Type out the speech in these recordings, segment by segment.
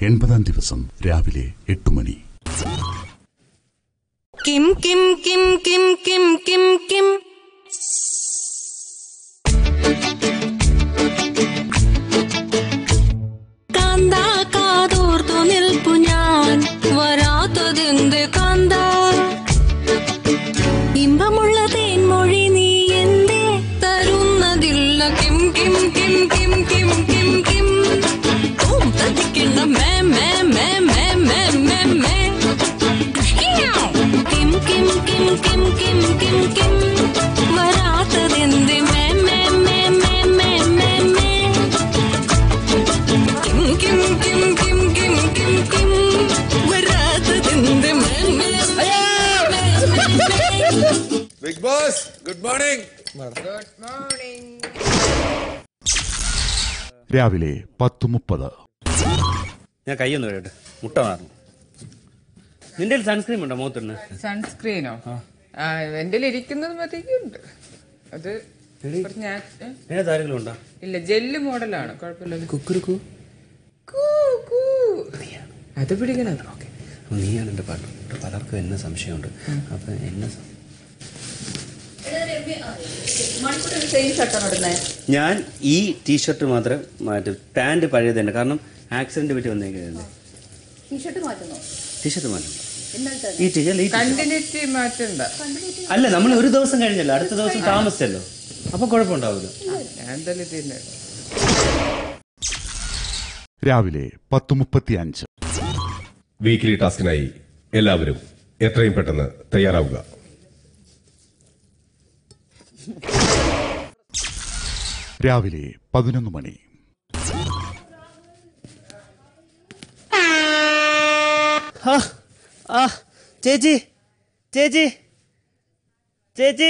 എൺപതാം ദിവസം രാവിലെ എട്ട് മണി കിം കിം കിം കിം കിം കിം കിം കാന്ത കാതോർത്തു നിൽപ്പു ഞാൻ വരാത്തതെന്ത് കാന്ത ഇമ്പമുള്ള തേൻമൊഴി നീ എന്തേ തരുന്നതില്ല കിം കിം കിം കിം കിം കിം കിം ഓം തട്ടിക്കുന്ന മേ മേ മേ മേ മേ മേ മേ കിം കിം കിം കിം കിം കിം കിം വരാത്തതെന്ത് മേ മേ മേ മേ മേ മേ മേ കിം കിം കിം കിം കിം കിം കിം വരാത്തതെന്ത് മേ മേ മേ മേ മേ ബിഗ് ബോസ് ഗുഡ് മോർണിംഗ് രാവിലെ പത്ത് മുപ്പത് ഞാൻ കൈയൊന്ന് കഴിയട്ടെ മുട്ട മാറുന്നു നിന്റെ സൺസ്ക്രീൻ ഉണ്ടോ മുഖത്തിന് സൺസ്ക്രീനോ ആ എന്റെ ഇരിക്കുന്നത് മതിയുണ്ട് അത് കുറച്ച് ഞാൻ ഏ? ഏത് ആരെങ്കിലും ഉണ്ടോ ഇല്ല ജെല്ല് മോഡലാണ് കുഴപ്പമില്ല കുക്കുരുക്കു കൂ, കൂ. അത് പിടിക്കണം നീയാണ് എൻ്റെ പാട്ട് ഇവിടെ പലർക്കും എന്നെ സംശയമുണ്ട് അപ്പൊ എന്നെ സം- ഞാൻ ഈ ടീഷർട്ട് മാത്രം മാറ്റും പാന്റ് പഴയത് തന്നെ കാരണം ആക്സിഡന്റ് പറ്റി വന്നേക്കുന്നതല്ലേ ടീഷർട്ട് മാറ്റുന്നു ടീഷർട്ട് മാറ്റം ഇന്നലത്തെ ഈ ടീഷർട്ട് ഈ t-shirt. കണ്ടിന്യൂറ്റി മാറ്റണ്ട അല്ല നമ്മൾ ഒരു ദിവസം കഴിഞ്ഞല്ലോ അടുത്ത ദിവസം താമസിച്ചല്ലോ അപ്പൊ കുഴപ്പമുണ്ടാവില്ല ഞാൻ എന്തായാലും ഇതില്ല രാവിലെ പത്ത് മുപ്പത്തി അഞ്ച് വീക്കിലി ടാസ്കിനായി എല്ലാവരും എത്രയും പെട്ടെന്ന് തയ്യാറാവുക രാവിലെ പതിനൊന്ന് മണി ആ, ആ, ചേച്ചി ചേച്ചി ചേച്ചി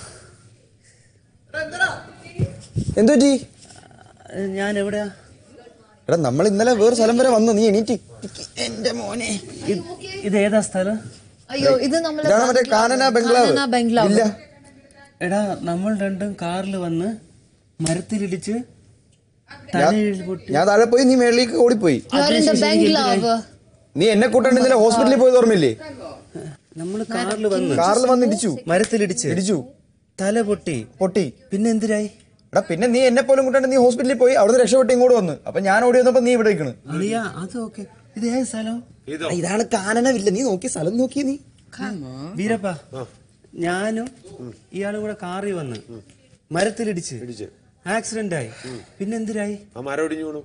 എന്തുപറ്റി ഞാൻ എവിടെയാ എടാ നമ്മൾ ഇന്നലെ വേറെ സ്ഥലം വരെ വന്നു നീ എണീറ്റ് എന്റെ മോനെ ഇത് ഇത് ഏതാ സ്ഥലം അയ്യോ ഇത് നമ്മള് ഇതാണ് മറ്റേ കാനന ബംഗ്ലാവ് കാനന ബംഗ്ലാവ് ഇല്ല എടാ നമ്മൾ രണ്ടും കാറിൽ വന്ന് മരത്തിലിടിച്ച് തലയിൽ പൊട്ടി ഞാൻ താഴെ പോയി നീ മേളിലേക്ക് ഓടിപ്പോയി You are in the ബംഗ്ലാവ് നീ എന്നെ കൂട്ടാണ്ട് ഇന്നലെ ഹോസ്പിറ്റലിൽ പോയത് ഓർമ്മയില്ലേ നമ്മൾ കാറിൽ വന്ന് കാറിൽ വന്ന് ഇടിച്ചു മരത്തിലിടിച്ച് ഇടിച്ചു തല പൊട്ടി പൊട്ടി പിന്നെ എന്തിനായി എടാ പിന്നെ നീ എന്നെ പോലും കൂട്ടാണ്ട് നീ ഹോസ്പിറ്റലിൽ പോയി അവിടുന്ന് രക്ഷപ്പെട്ട് ഇങ്ങോട്ട് വന്നു അപ്പൊ ഞാൻ ഓടി വന്നപ്പോ നീ ഇവിടെ നിൽക്കണ് അളിയ അത് ഓക്കെ ഇത് ഏത് സ്ഥലം ഇതാണ് കാനനവില്ല നീ നോക്കി സ്ഥലം നോക്കി നീ വീരപ്പ ഞാനും ഇയാളും കൂടെ കാറിൽ വന്ന് മരത്തിലിടിച്ച് ആക്സിഡന്റ് ആയി പിന്നെ എന്തിനായി ആ മരം ഒടിഞ്ഞു വീണു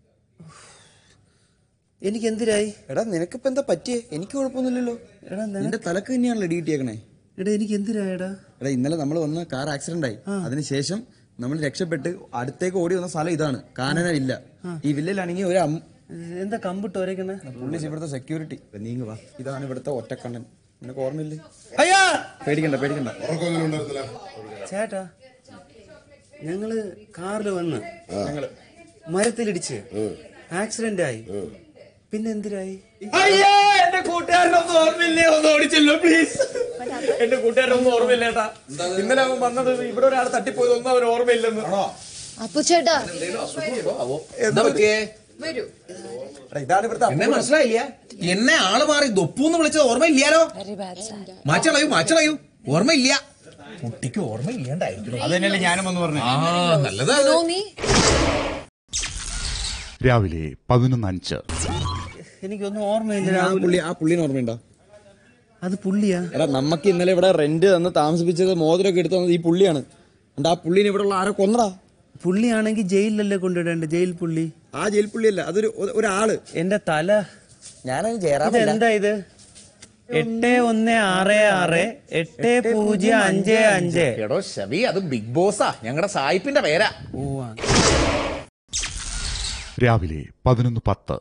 എനിക്ക് എന്തിനായി എടാ നിനക്കിപ്പോ എന്താ പറ്റിയേ എനിക്ക് കുഴപ്പമൊന്നുമില്ലല്ലോ എടാ നിന്റെ തലക്ക് തന്നെയാണല്ലോ ഡി കിട്ടിയേക്കണേ എടാ എനിക്ക് എന്തിനായടാ എടാ ഇന്നലെ നമ്മൾ വന്ന കാർ ആക്സിഡന്റ് ആയി അതിനുശേഷം നമ്മൾ രക്ഷപ്പെട്ട് അടുത്തേക്ക് ഓടി വന്ന സ്ഥലം ഇതാണ് കാനനവില്ല ഈ വില്ലയിലാണെങ്കിൽ ഒരു അമ്മ എന്താ കമ്പിട്ട് ഒരേക്കണേ പുള്ളി ഇവിടുത്തെ സെക്യൂരിറ്റി നീങ്ങ വാ ഇതാണ് ഇവിടുത്തെ ഒറ്റക്കണ്ണൻ നിനക്ക് ഓർമ്മയില്ലേ അയ്യാ പേടിക്കണ്ട പേടിക്കണ്ട ചേട്ടാ ഞങ്ങള് കാറിൽ വന്ന് മരത്തിലിടിച്ച് ആക്സിഡന്റ് ആയി പിന്നെ എന്തിനായി അയ്യോ എന്റെ കൂട്ടുകാരനൊന്നും ഓർമ്മയില്ലേ ഒന്ന് ഓടിച്ചല്ലോ പ്ലീസ് എന്റെ കൂട്ടുകാരനൊന്നും ഓർമ്മയില്ലേട്ടാ ഇന്നലെ അവൻ വന്നത് ഇവിടെ ഒരാൾ തട്ടിപ്പോയത് ഒന്നും അവൻ ഓർമ്മയില്ലെന്ന് അപ്പു ചേട്ടാ എന്താ പറ്റിയേ വരൂ എടാ, ഇതാണ് ഇവിടുത്തെ എന്നെ മനസ്സിലായില്ല എന്നെ ആള് മാറി ദൊപ്പൂന്ന് വിളിച്ചത് ഓർമ്മയില്ലാലോ മാച്ചളയൂ മാച്ചളയൂ ഓർമ്മയില്ല കുട്ടിക്ക് ഓർമ്മയില്ലാണ്ടായിരിക്കണം അത് തന്നെയല്ലേ ഞാനും വന്ന് പറഞ്ഞു ആ നല്ലതാ നോ നീ രാവിലെ പതിനൊന്ന് അഞ്ച് എനിക്കൊന്നും ഓർമ്മയില്ല ആ രാഹുൽ. പുള്ളി ആ പുള്ളിനെ ഓർമ്മയുണ്ടോ അത് പുള്ളിയാ എടാ നമുക്ക് ഇന്നലെ ഇവിടെ റെന്റ് തന്ന് താമസിപ്പിച്ചത് മോതിരൊക്കെ എടുത്തു തന്നത് ഈ പുള്ളിയാണ് എന്നിട്ട് ആ പുള്ളിനെ ഇവിടെ ഉള്ള ആരെ കൊന്നടാ പുള്ളിയാണെങ്കിൽ ജയിലിലല്ലേ കൊണ്ടുവിടേണ്ടത് ജയിൽ പുള്ളി ആ ജയിൽ പുള്ളിയല്ല അതൊരു ഒ- ഒരാള് എന്റെ തല ഞാനത് ഇത് ജയറാമല്ല എന്താ ഇത് എട്ട് ഒന്ന് ആറ് ആറ് എട്ട് പൂജ്യം അഞ്ച് അഞ്ച് എടോ ശവി അത് ബിഗ് ബോസാ ഞങ്ങളുടെ സായിപ്പിന്റെ പേരാ ഓ ആ. രാവിലെ പതിനൊന്ന് പത്ത്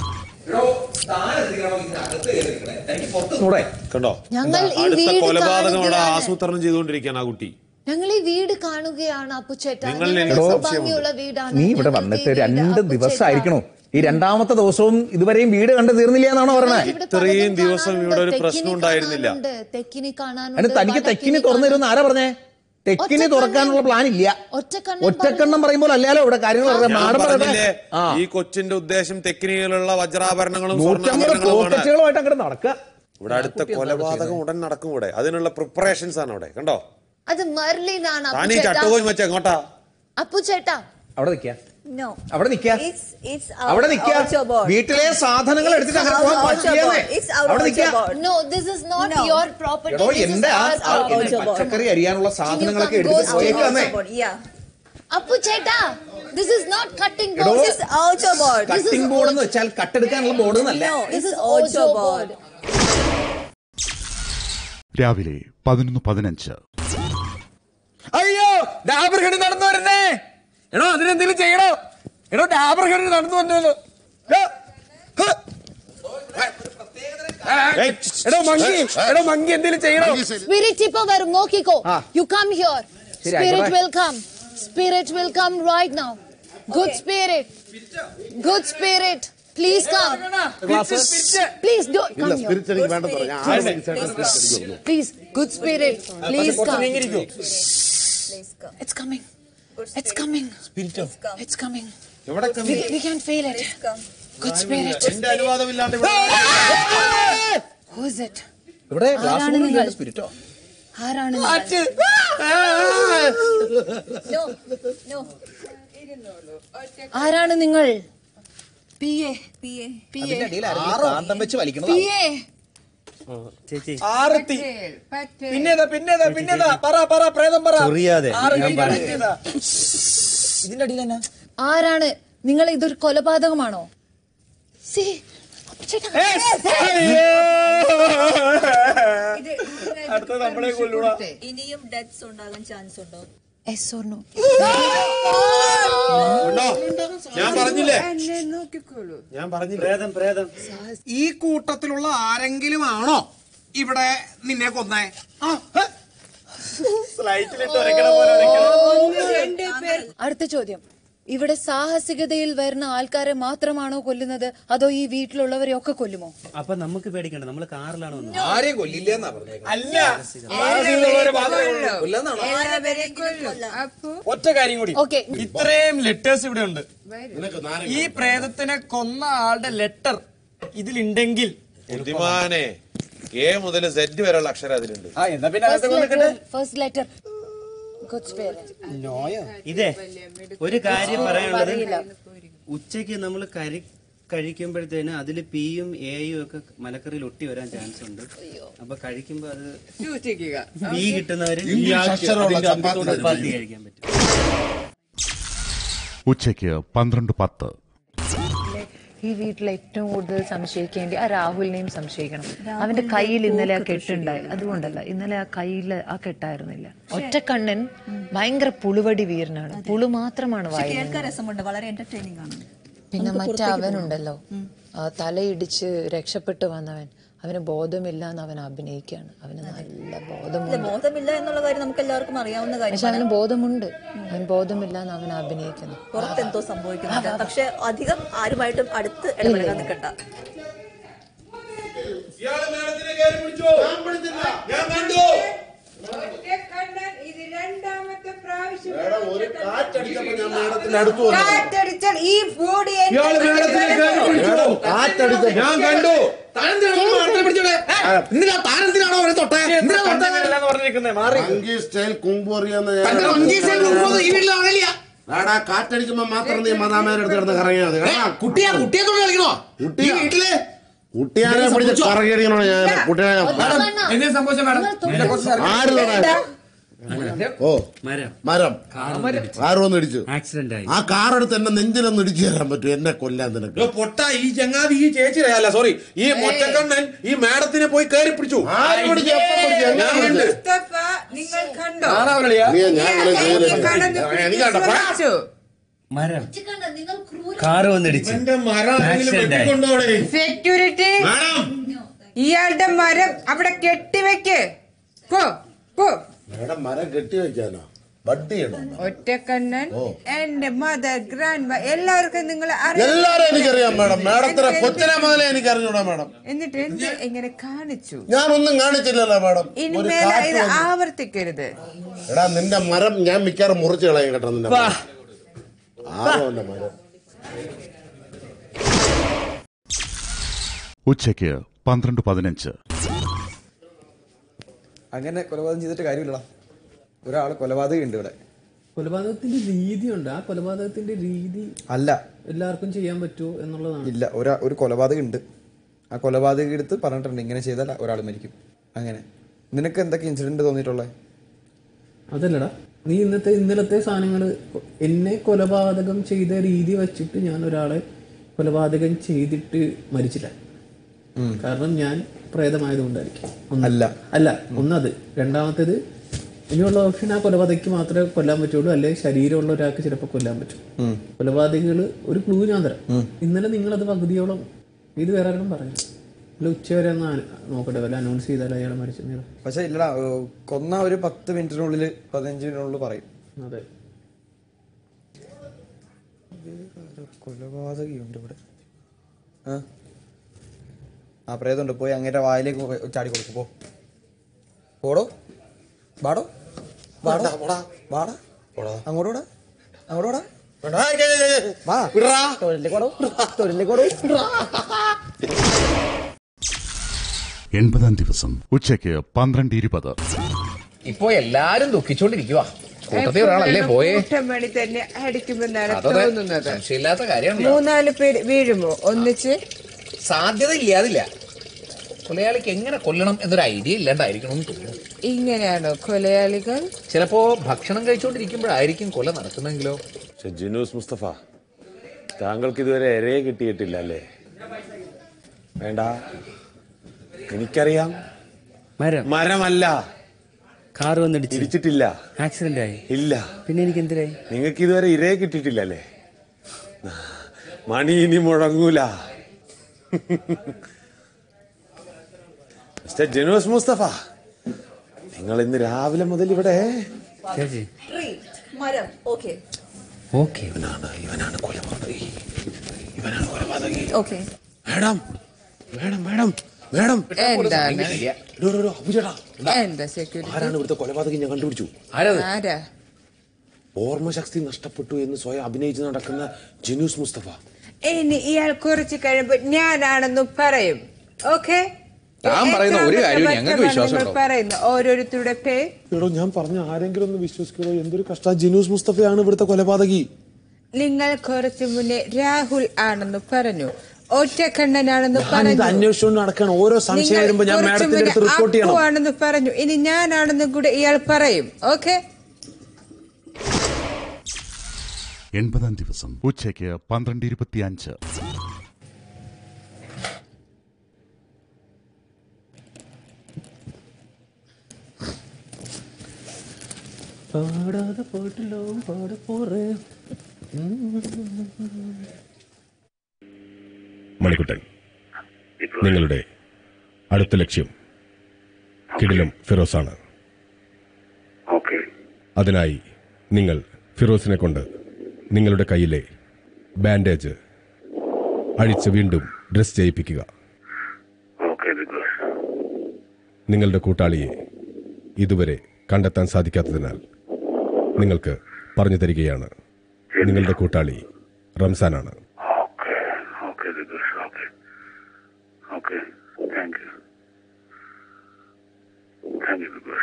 കണ്ടോ ഞങ്ങൾ ഈ അടുത്ത വീട് കൊലപാതകം അവിടെ കാണുകയാണ്. ആസൂത്രണം ചെയ്തുകൊണ്ടിരിക്കുകയാണ് ആ കുട്ടി ഞങ്ങൾ ഈ വീട് കാണുകയാണ് അപ്പുച്ചേട്ടാ നിങ്ങൾ ഞങ്ങളുടെ എന്തോ ഭംഗിയുള്ള വീടാണ് നീ ഇവിടെ ഞങ്ങൾക്ക് വന്നിട്ട് ഈ വീട് രണ്ട് അപ്പുച്ചേട്ടാ. ദിവസമായിരിക്കണോ ഈ രണ്ടാമത്തെ ദിവസവും ഇതുവരെയും വീട് കണ്ട് തീർന്നില്ല എന്നാണോ പറഞ്ഞത് ഇവിടെ ഇത്രയും പലതും ദിവസം കാണാനുണ്ട്. ഇവിടെ ഒരു തെക്കിനി പ്രശ്നം ഉണ്ടായിരുന്നില്ല. കാണാനുണ്ട്, തെക്കിനി കാണാനുണ്ട് അതിന് തനിക്ക് വടക്കിനി തെക്കിനി തുറന്നു തരുമെന്ന് ആരാ പറഞ്ഞേ തെക്കിനി തുറക്കാനുള്ള പ്ലാൻ ഇല്ല ഒറ്റക്കണ്ണൻ ഒറ്റക്കെണ്ണം പറയുമ്പോൾ അല്ലല്ലോ ഇവിടെ കാര്യങ്ങൾ പറയാം ഞാൻ മാഡം പറഞ്ഞില്ലേ പറയട്ടെ. ആ ഈ കൊച്ചിന്റെ ഉദ്ദേശം തെക്കിനിയിലുള്ള വജ്രാഭരണങ്ങളും നൂറ്റമ്പത് സ്വർണ്ണാഭരണങ്ങളുമാണ് പോക്കറ്റുകളുമായിട്ട് അങ്ങോട്ട് നടക്കുക ഇവിടെ അടുത്ത കൊലപാതകം ഉടൻ നടക്കും ഇവിടെ അതിനുള്ള പ്രിപ്പറേഷൻസ് ആണ് അവിടെ കണ്ടോ അത് മെർലിനാണ് താനീ അപ്പുചേട്ടാ ചട്ടുകോയി വെച്ച എങ്ങോട്ടാ അപ്പുചേട്ടാ അവിടെ നിൽക്കുക No. അവിടെ നിൽക്കുക It's it's our, അവിടെ നിൽക്കുക our job board. വീട്ടിലെ സാധനങ്ങൾ എടുത്തിട്ട് അങ്ങനെ It's പോകാൻ our പറ്റില്ലെന്നേ board. It's our അവിടെ നിൽക്കുക board. No, this is not No. your property. എടോ This is എന്റെ ആ ours ആ property. പച്ചക്കറി അരിയാനുള്ള സാധനങ്ങളൊക്കെ come എടുത്തിട്ട് go പോയേക്കാന്നേ board. Yeah. അപ്പുചേട്ടാ this is not cutting എടോ board. This is our job board. This is cutting board എന്ന് വെച്ചാൽ കട്ടെടുക്കാനുള്ള ബോർഡ് എന്നല്ല No, This it's is our Ojo job board. board. രാവിലെ പതിനൊന്ന് പതിനഞ്ച് അയ്യോ ഡാബർ ഘടി നടന്നു വരുന്നേ എടോ അതിനെന്തെങ്കിലും ചെയ്യണോ എടോ ഡാബർ ഘടി നടന്നു വന്നല്ലോ ഏ, ഹ്. ഏയ്, എടോ മങ്കി എടോ മങ്കി എന്തെങ്കിലും ചെയ്യണോ Spirit ഇപ്പൊ വരും നോക്കിക്കോ you come here ശരി, spirit ആയിക്കോട്ടെ. will come spirit will come right now good spirit good spirit please come please do come here please good spirit please come Please come. it's coming it's coming it's coming എവിടെ we, we can feel it Come. good spirit എന്റെ അനുവാദമില്ലാണ്ട് ഇവിടെ who is it ഇവിടെ ആരാണ് നിങ്ങൾ? Glass Spirito ആരാണ് നിങ്ങൾ? No. No. ആരാണ് നിങ്ങൾ PA. PA. അതിന്റെ ഇടയിൽ ആരെങ്കിലും കാന്തം വെച്ച് വലിക്കണതാ PA. ചേച്ചി ആരത്തി പിന്നേതാ പിന്നേതാ പിന്നേതാ പറ പറ പ്രേതം പറ ചൊറിയാതെ ആറ് ഞാൻ കഴിഞ്ഞ പറയാം. പിന്നേതാ? ഇതിന്റെ അടിയിൽ തന്നെ ആരാണ് നിങ്ങൾ ഇതൊരു കൊലപാതകമാണോ See, ചേട്ടാ. അടുത്ത നമ്മളെ കൊല്ലൂടാ ഇനിയും ഡെത്ത്സ് ഉണ്ടാകാൻ ചാൻസ് ഉണ്ടോ Yes or no? ഉണ്ടോ ഞാൻ പറഞ്ഞില്ലേ നോക്കിക്കോളൂ ഞാൻ പറഞ്ഞില്ലേ പ്രേതം പ്രേതം ഈ കൂട്ടത്തിലുള്ള ആരെങ്കിലും ആണോ ഇവിടെ നിന്നെ കൊന്നേ ആ, ഹെ. സ്ലൈറ്റിലിട്ട് വരയ്ക്കണ പോലെ വരയ്ക്കണം രണ്ട് പേർ അടുത്ത ചോദ്യം ഇവിടെ സാഹസികതയിൽ വരുന്ന ആൾക്കാരെ മാത്രമാണോ കൊല്ലുന്നത് അതോ ഈ വീട്ടിലുള്ളവരെ ഒക്കെ കൊല്ലുമോ അപ്പൊ നമുക്ക് പേടിക്കണ്ട നമ്മള് കാറിലാണ് വന്നത് ആരെയും കൊല്ലില്ല എന്നാ പറഞ്ഞത് അല്ല ആദ്യമുള്ളവരെ മാത്രമേ ഉള്ളൂ. കൊല്ലെന്നാണോ എല്ലാവരെയും കൊല്ലും അപ്പൊ ഒറ്റ കാര്യം കൂടി ഓക്കെ ഇത്രയും ലെറ്റേഴ്സ് ഇവിടെ ഉണ്ട് ഈ പ്രേതത്തിനെ കൊന്ന ആളുടെ ലെറ്റർ ഇതിലുണ്ടെങ്കിൽ ബുദ്ധിമാനെ കെ മുതൽ സെറ്റ് വരെയുള്ള അക്ഷരം അതിലുണ്ട് ആ എന്നാ പിന്നെ അകത്ത് കൊണ്ടിട്ട് ഫസ്റ്റ് ലെറ്റർ ഗുഡ് സ്പിരിറ്റ് ഇതേ ഒരു കാര്യം പറയാനുള്ളത് പറയില്ല. ഉച്ചയ്ക്ക് നമ്മൾ കരി കഴിക്കുമ്പോഴത്തേന് അതിൽ പിയും എയും ഒക്കെ മലക്കറിയിൽ ഒട്ടി വരാൻ ചാൻസ് ഉണ്ട് അപ്പൊ കഴിക്കുമ്പോ അത് സൂക്ഷിക്കുക പി കിട്ടുന്നവര് ചപ്പാത്തി കഴിക്കാൻ പറ്റും ഉച്ചയ്ക്ക് പന്ത്രണ്ട് പത്ത് ഈ വീട്ടിൽ ഏറ്റവും കൂടുതൽ സംശയിക്കേണ്ടി ആ രാഹുലിനെയും സംശയിക്കണം അവന്റെ കയ്യിൽ ഇന്നലെ ആ കെട്ടുണ്ടായി അതുകൊണ്ടല്ല ഇന്നലെ ആ കയ്യിൽ ആ കെട്ടായിരുന്നില്ല ഒറ്റക്കണ്ണൻ ഭയങ്കര പുളുവടി വീരനാണ് പുളു മാത്രമാണ് കേൾക്കാൻ വായുന്നത് രസമുണ്ട് വളരെ എന്റർടൈനിങ് ആണ് പിന്നെ മറ്റേ അവനുണ്ടല്ലോ ആ, തലയിടിച്ച് രക്ഷപ്പെട്ടു വന്നവൻ അവന് ബോധമില്ല എന്ന് അവൻ അഭിനയിക്കുകയാണ് അവന് നല്ല ഇല്ല ബോധമുണ്ട് ബോധമില്ല എന്നുള്ള കാര്യം നമുക്ക് എല്ലാവർക്കും അറിയാവുന്ന പക്ഷെ കാര്യമാണ് അവന് ബോധമുണ്ട് അവൻ ബോധമില്ല എന്ന് അവൻ അഭിനയിക്കുന്നു പുറത്ത് എന്തോ സംഭവിക്കുന്നുണ്ട് പക്ഷെ അധികം ആരുമായിട്ടും അടുത്ത് ഇടപെടാൻ നിൽക്കണ്ട ഇത് രണ്ടാമത്തെ പ്രാവശ്യം കാറ്റടിച്ചാൽ ഈ ബോഡി ഞാൻ കണ്ടു എന്തിനാ താനെന്തിനാണോ അവരെ തൊട്ടേ എന്തിനാ തൊട്ടേ പറഞ്ഞിരിക്കുന്നേ മാറി സ്റ്റൈൽ കുമ്പറിയെന്ന് തന്റെ മങ്കീസിനെ കൊണ്ടുപോകുന്നത് ഈ വീട്ടിൽ ആളില്ല എടാ കാറ്റടിക്കുമ്പോ മാത്രം നീ മതാമേരെ അടുത്ത് കിടന്ന് കറങ്ങിയാൽ മതി കേട്ടാ കുട്ടിയാ കുട്ടിയെ തൊട്ട് കളിക്കണോ ഈ കുട്ടിയാ വീട്ടില് കുട്ടിയാനെ പിടിച്ച് കറങ്ങിയടിക്കണോ ഞാൻ കുട്ടിയെ എന്തെങ്കിലും സംഭവിച്ച മാഡം ആര് തൊടാ? ഓ മരം മരം ആരും ഒന്ന് ഇടിച്ചു ആക്സിഡന്റ് ആയി ആ കാർ എടുത്ത് എന്നെ നെഞ്ചിലൊന്ന് ഇടിച്ചു തരാൻ പറ്റും എന്നെ കൊല്ലാൻ നിനക്ക് പൊട്ട ഈ ചങ്ങാതി ഈ ചേച്ചി അല്ല സോറി ഈ മൊറ്റക്കണ്ണൻ ഈ മാഡത്തിനെ പോയി കയറി പിടിച്ചു ആര് പിടിച്ചു? എപ്പോ പിടിച്ചു? എങ്ങനെ ഞാൻ പിടിച്ചു? കണ്ട്. മുസ്തഫ നിങ്ങൾ കണ്ടോ ആണോ വിളിയാ നീ ഞാൻ അങ്ങനെ ചെയ്യരുത്. കടന്ന് എനിക്ക് കണ്ട പിടിച്ചു. മരം കാറ് വന്നിടിച്ച് എന്റെ മരം ആരെങ്കിലും Accident ആയി. വെട്ടിക്കൊണ്ടോടെ സെക്യൂരിറ്റി മാഡം ഇയാളുടെ മരം അവിടെ കെട്ടിവെക്ക് പോ പോ മേഡം മരം കെട്ടി വെക്കാനോ ബഡ് ചെയ്യണോ ഒറ്റക്കണ്ണൻ എന്റെ മദർ ഗ്രാൻഡ് എല്ലാവർക്കും നിങ്ങൾ എല്ലാരും എനിക്കറിയാം മാഡം മാഡത്തിന് കൊച്ചിനെ മുതലേ എനിക്ക് അറിഞ്ഞൂടാ മാഡം എന്നിട്ട് എന്ത് ഇങ്ങനെ കാണിച്ചു ഞാനൊന്നും കാണിച്ചില്ലല്ലോ മാഡം ഒരു ഇനിമേൽ കാറ്റ് ഇത് വന്നു. ആവർത്തിക്കരുത് എടാ നിന്റെ മരം ഞാൻ മിക്കവാറും മുറിച്ച് കളയും കേട്ടോ നിന്റെ വാ. മരം. ആരോ എന്റെ മരം ഉച്ചയ്ക്ക് പന്ത്രണ്ട് പതിനഞ്ച് അങ്ങനെ കൊലപാതകം ചെയ്തിട്ട് കാര്യമില്ലടാ ഒരാൾ കൊലപാതകം ഉണ്ട് ഇവിടെ കൊലപാതകത്തിന്റെ രീതിയുണ്ട് ആ കൊലപാതകത്തിന്റെ രീതി അല്ല എല്ലാവർക്കും ചെയ്യാൻ പറ്റുമോ എന്നുള്ളതാണ് ഇല്ല ഒരാ ഒരു കൊലപാതകം ഉണ്ട് ആ കൊലപാതകം എടുത്ത് പറഞ്ഞിട്ടുണ്ട് ഇങ്ങനെ ചെയ്താൽ ഒരാൾ മരിക്കും അങ്ങനെ നിനക്ക് എന്തൊക്കെ ഇൻസിഡന്റ് തോന്നിയിട്ടുള്ളത് അതല്ലടാ നീ ഇന്നത്തെ ഇന്നലത്തെ സാധനങ്ങൾ എന്നെ കൊലപാതകം ചെയ്ത രീതി വെച്ചിട്ട് ഞാൻ ഒരാളെ കൊലപാതകം ചെയ്തിട്ട് മരിച്ചില്ല കാരണം ഞാൻ പ്രേതമായതുകൊണ്ടായിരിക്കും ഒന്ന്. അല്ല. അല്ല ഒന്നത് രണ്ടാമത്തേത് ഇനിയുള്ള ഓപ്ഷൻ ആ കൊലപാതകയ്ക്ക് മാത്രമേ കൊല്ലാൻ പറ്റുള്ളൂ അല്ലെങ്കിൽ ശരീരമുള്ള ഒരാൾക്ക് ചിലപ്പോൾ കൊല്ലാൻ പറ്റും ഉം. കൊലപാതകികൾ ഒരു ക്ലൂ ഞാൻ തരാം ഇന്നലെ നിങ്ങളത് പകുതിയോളം ഇത് വേറെ ആരും പറഞ്ഞു ഇല്ല ഉച്ച വരെ ഒന്ന് ആ- നോക്കട്ടെ വല്ല അനൗൺസ് ചെയ്താൽ അയാൾ മരിച്ചു പക്ഷെ ഇല്ലടാ ഏ, കൊന്ന ഒരു പത്ത് മിനിറ്റിനുള്ളിൽ പതിനഞ്ച് മിനിറ്റിനുള്ളിൽ പറയും അതെ കൊലപാതകയുണ്ട് ഇവിടെ ആ ആ പ്രേതമുണ്ട് പോയി അങ്ങേരെ വായിലേക്ക് പോയി ചാടി കൊടുക്കും പോ പോടോ വാടോ വാടോ വാടാ അങ്ങോട്ട് വിടാ അങ്ങോട്ട് വിടാ വാ തൊഴിലേക്ക് വാടോ തൊഴിലേക്ക് വാടോ എൺപതാം ദിവസം ഉച്ചയ്ക്ക് പന്ത്രണ്ട് ഇരുപത് ഇപ്പോ എല്ലാരും ദുഃഖിച്ചോണ്ടിരിക്കുക കൂട്ടത്തിൽ ഒരാളല്ലേ പോയേ കൂട്ടമണി തന്നെ അടിക്കുമെന്നാണ് അതതെ തോന്നുന്നത് സംശയമില്ലാത്ത കാര്യമാണ് മൂന്നാല് പേര് വീഴുമോ ഒന്നിച്ച് സാധ്യത ഇല്ലാതില്ല കൊലയാളിക്ക് എങ്ങനെ കൊല്ലണം എന്നൊരു ഐഡിയ ഇല്ലാണ്ടായിരിക്കണം എന്ന് തോന്നുന്നു ഇങ്ങനെയാണോ കൊലയാളികൾ ചിലപ്പോ ഭക്ഷണം കഴിച്ചുകൊണ്ടിരിക്കുമ്പോഴായിരിക്കും കൊല നടക്കുന്നെങ്കിലോ പക്ഷെ ജിനൂസ് മുസ്തഫ താങ്കൾക്ക് ഇതുവരെ ഇരയെ കിട്ടിയിട്ടില്ല അല്ലേ വേണ്ട എനിക്കറിയാം മരം മരമല്ല കാർ വന്നിടിച്ച് ഇടിച്ചിട്ടില്ല ആക്സിഡന്റ് ആയി ഇല്ല പിന്നെ എനിക്ക് എന്തിനായി നിങ്ങൾക്ക് ഇതുവരെ ഇരയെ കിട്ടിയിട്ടില്ല അല്ലേ മണി ഇനി മുഴങ്ങൂല മിസ്റ്റർ ജനൂസ് മുസ്തഫ നിങ്ങൾ ഇന്ന് രാവിലെ മുതൽ ഇവിടെ ചേച്ചി ട്രീ മരം ഓക്കെ ഓക്കെ ഇവനാണ് ഇവനാണ് കൊലപാതകി ഇവനാണ് കൊലപാതകി okay madam madam madam madam എന്താണ് ഡോ, ഡോ, ഡോ, അബുചേട്ടാ. എന്താ സെക്യൂരിറ്റി ആരാണ് ഇവിടുത്തെ കൊലപാതകി ഞാൻ കണ്ടുപിടിച്ചു ആരാ ഓർമ്മശക്തി നഷ്ടപ്പെട്ടു എന്ന് സ്വയം അഭിനയിച്ച് നടക്കുന്ന ജിനൂസ് മുസ്തഫ ഇനി ഇയാൾ കുറച്ച് കഴിയുമ്പോ ഞാനാണെന്ന് പറയും ഓക്കെ താൻ പറയുന്ന ഒരു കാര്യവും ഞങ്ങൾക്ക് വിശ്വാസമുണ്ടോ? പറയുന്നു ഓരോരുത്തരുടെ പേര് എടോ ഞാൻ പറഞ്ഞ ആരെങ്കിലും ഒന്ന് വിശ്വസിക്കണോ എന്തൊരു കഷ്ട ജിനൂസ് മുസ്തഫയാണ് ഇവിടുത്തെ കൊലപാതകി നിങ്ങൾ കുറച്ചു മുന്നേ രാഹുൽ ആണെന്ന് പറഞ്ഞു ഒറ്റക്കണ്ണനാണെന്ന് ഞാൻ ഇത് പറഞ്ഞു അന്വേഷിച്ചുകൊണ്ട് നടക്കണം ഓരോ സംശയം നിങ്ങൾ വരുമ്പോ ഞാൻ കുറച്ച് മാഡത്തിന്റെ അടുത്ത് മുന്നേ റിപ്പോർട്ട് ചെയ്യണം അപ്പു ആണെന്ന് പറഞ്ഞു ഇനി ഞാനാണെന്നും കൂടെ ഇയാൾ പറയും ഓക്കെ എൺപതാം ദിവസം ഉച്ചയ്ക്ക് പന്ത്രണ്ട് ഇരുപത്തിയഞ്ച് പാടാതെ പോയിട്ടില്ലോ പാടെ പോറേ മണിക്കുട്ടൻ നിങ്ങളുടെ അടുത്ത ലക്ഷ്യം കിടിലം ഫിറോസാണ് അതിനായി നിങ്ങൾ ഫിറോസിനെ കൊണ്ട് നിങ്ങളുടെ കയ്യിലെ ബാൻഡേജ് അഴിച്ച് വീണ്ടും ഡ്രസ് ചെയ്യിപ്പിക്കുക നിങ്ങളുടെ കൂട്ടാളിയെ ഇതുവരെ കണ്ടെത്താൻ സാധിക്കാത്തതിനാൽ നിങ്ങൾക്ക് പറഞ്ഞു തരികയാണ് നിങ്ങളുടെ കൂട്ടാളി റംസാനാണ് Okay, Vigus. Okay. Okay. Thank you. Thank you, Vigus.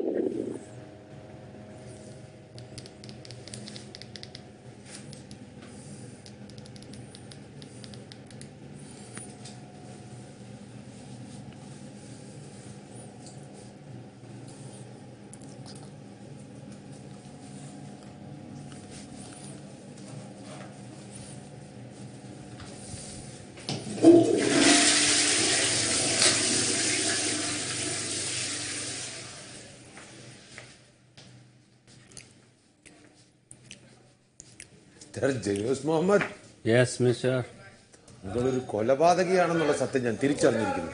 Janoos Muhammad yes mister നിങ്ങളൊരു കൊലപാതകിയാണെന്നുള്ള സത്യം ഞാൻ തിരിച്ചറിഞ്ഞിരിക്കുന്നു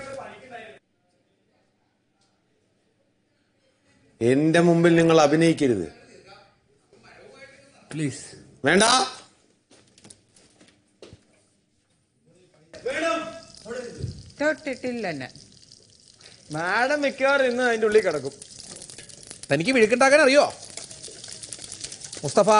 എന്റെ മുമ്പിൽ നിങ്ങൾ അഭിനയിക്കരുത് പ്ലീസ് വേണ്ട തൊട്ടിട്ടില്ല എന്നെ മാഡം മിക്കവാറും ഇന്ന് അതിന്റെ ഉള്ളിൽ കിടക്കും തനിക്ക് വിഴുക്കുണ്ടാക്കാൻ അറിയോ മുസ്തഫ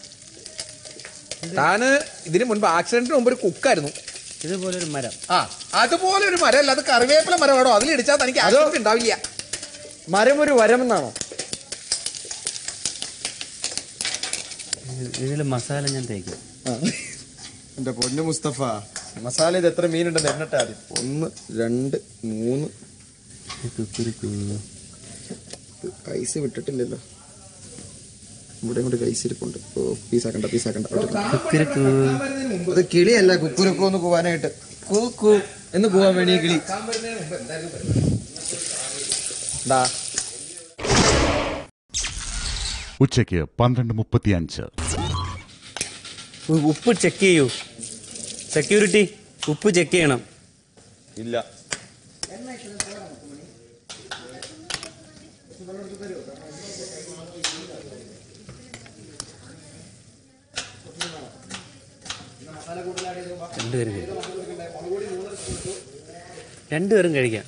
താന് ഇതിന് മുൻപ് ആക്സിഡന്റിന് മുമ്പ് ഒരു കുക്കായിരുന്നു ഇതുപോലെ ഒരു മരം ആ അതുപോലെ ഒരു മരം അല്ല അത് കറിവേപ്പില മരമാണോ അതിൽ ഇടിച്ചാൽ തനിക്ക് ആക്സിഡന്റ് ഉണ്ടാവില്ല മരം ഒരു വരമെന്നാണോ ഇതിൽ മസാല ഞാൻ തേക്കും എന്റെ പൊന്നു മുസ്തഫ മസാല ഇത് എത്ര മീനുണ്ടെന്ന് എണ്ണട്ടെ ആദ്യം ഒന്ന് രണ്ട് മൂന്ന് ഐസ് വിട്ടിട്ടില്ലല്ലോ ഇവിടെ ഇങ്ങോട്ട് ഐസ് ഇരിപ്പുണ്ട് ഓ പീസാക്കണ്ട പീസാക്കണ്ട അത് കിളിയല്ല കുക്കുരുക്കു എന്ന് പോവാനായിട്ട് കൂക്കു എന്ന് പോവാൻ വേണ്ടി ഈ കിളി ദാ ഉച്ചയ്ക്ക് പന്ത്രണ്ട് മുപ്പത്തിയഞ്ച് ഉ- ഉപ്പ് ചെക്ക് ചെയ്യൂ സെക്യൂരിറ്റി ഉപ്പ് ചെക്ക് ചെയ്യണം ഇല്ല രണ്ടുപേരും കഴിക്കാം രണ്ടുപേരും കഴിക്കാം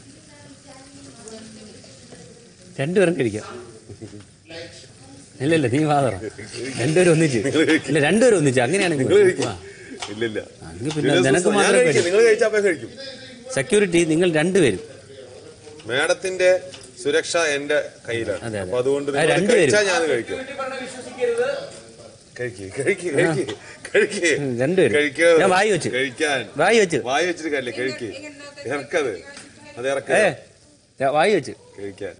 രണ്ടുപേരും കഴിക്കാം ഇല്ല ഇല്ല നീ വാതറ രണ്ടുപേരും ഒന്നിച്ച് ഇല്ല രണ്ടുപേരും ഒന്നിച്ച് അങ്ങനെയാണെങ്കിൽ ഇല്ലില്ല അങ്ങ് പിന്നെ നിനക്ക് മാത്രമേ കഴിക്കും നിങ്ങൾ കഴിച്ചപ്പോ കഴിക്കും സെക്യൂരിറ്റി നിങ്ങൾ രണ്ടുപേരും മാഡത്തിന്റെ സുരക്ഷ എന്റെ കയ്യിലാണ് അപ്പൊ അതുകൊണ്ട് ആ, നിങ്ങൾ രണ്ടുപേരും. കഴിച്ചാൽ ഞാൻ കഴിക്കും കഴിക്ക് കഴിക്ക് കഴിക്ക് കഴിക്ക് രണ്ടുപേരും. കഴിക്ക് ഞാൻ വായി വെച്ച്. കഴിക്കാൻ വായി വെച്ച്. വായി വെച്ചിട്ട് കാര്യമില്ല കഴിക്ക് ഇറക്കത് അത് ഏ ഇറക്കത് ദാ വായി വെച്ച് കഴിക്കാൻ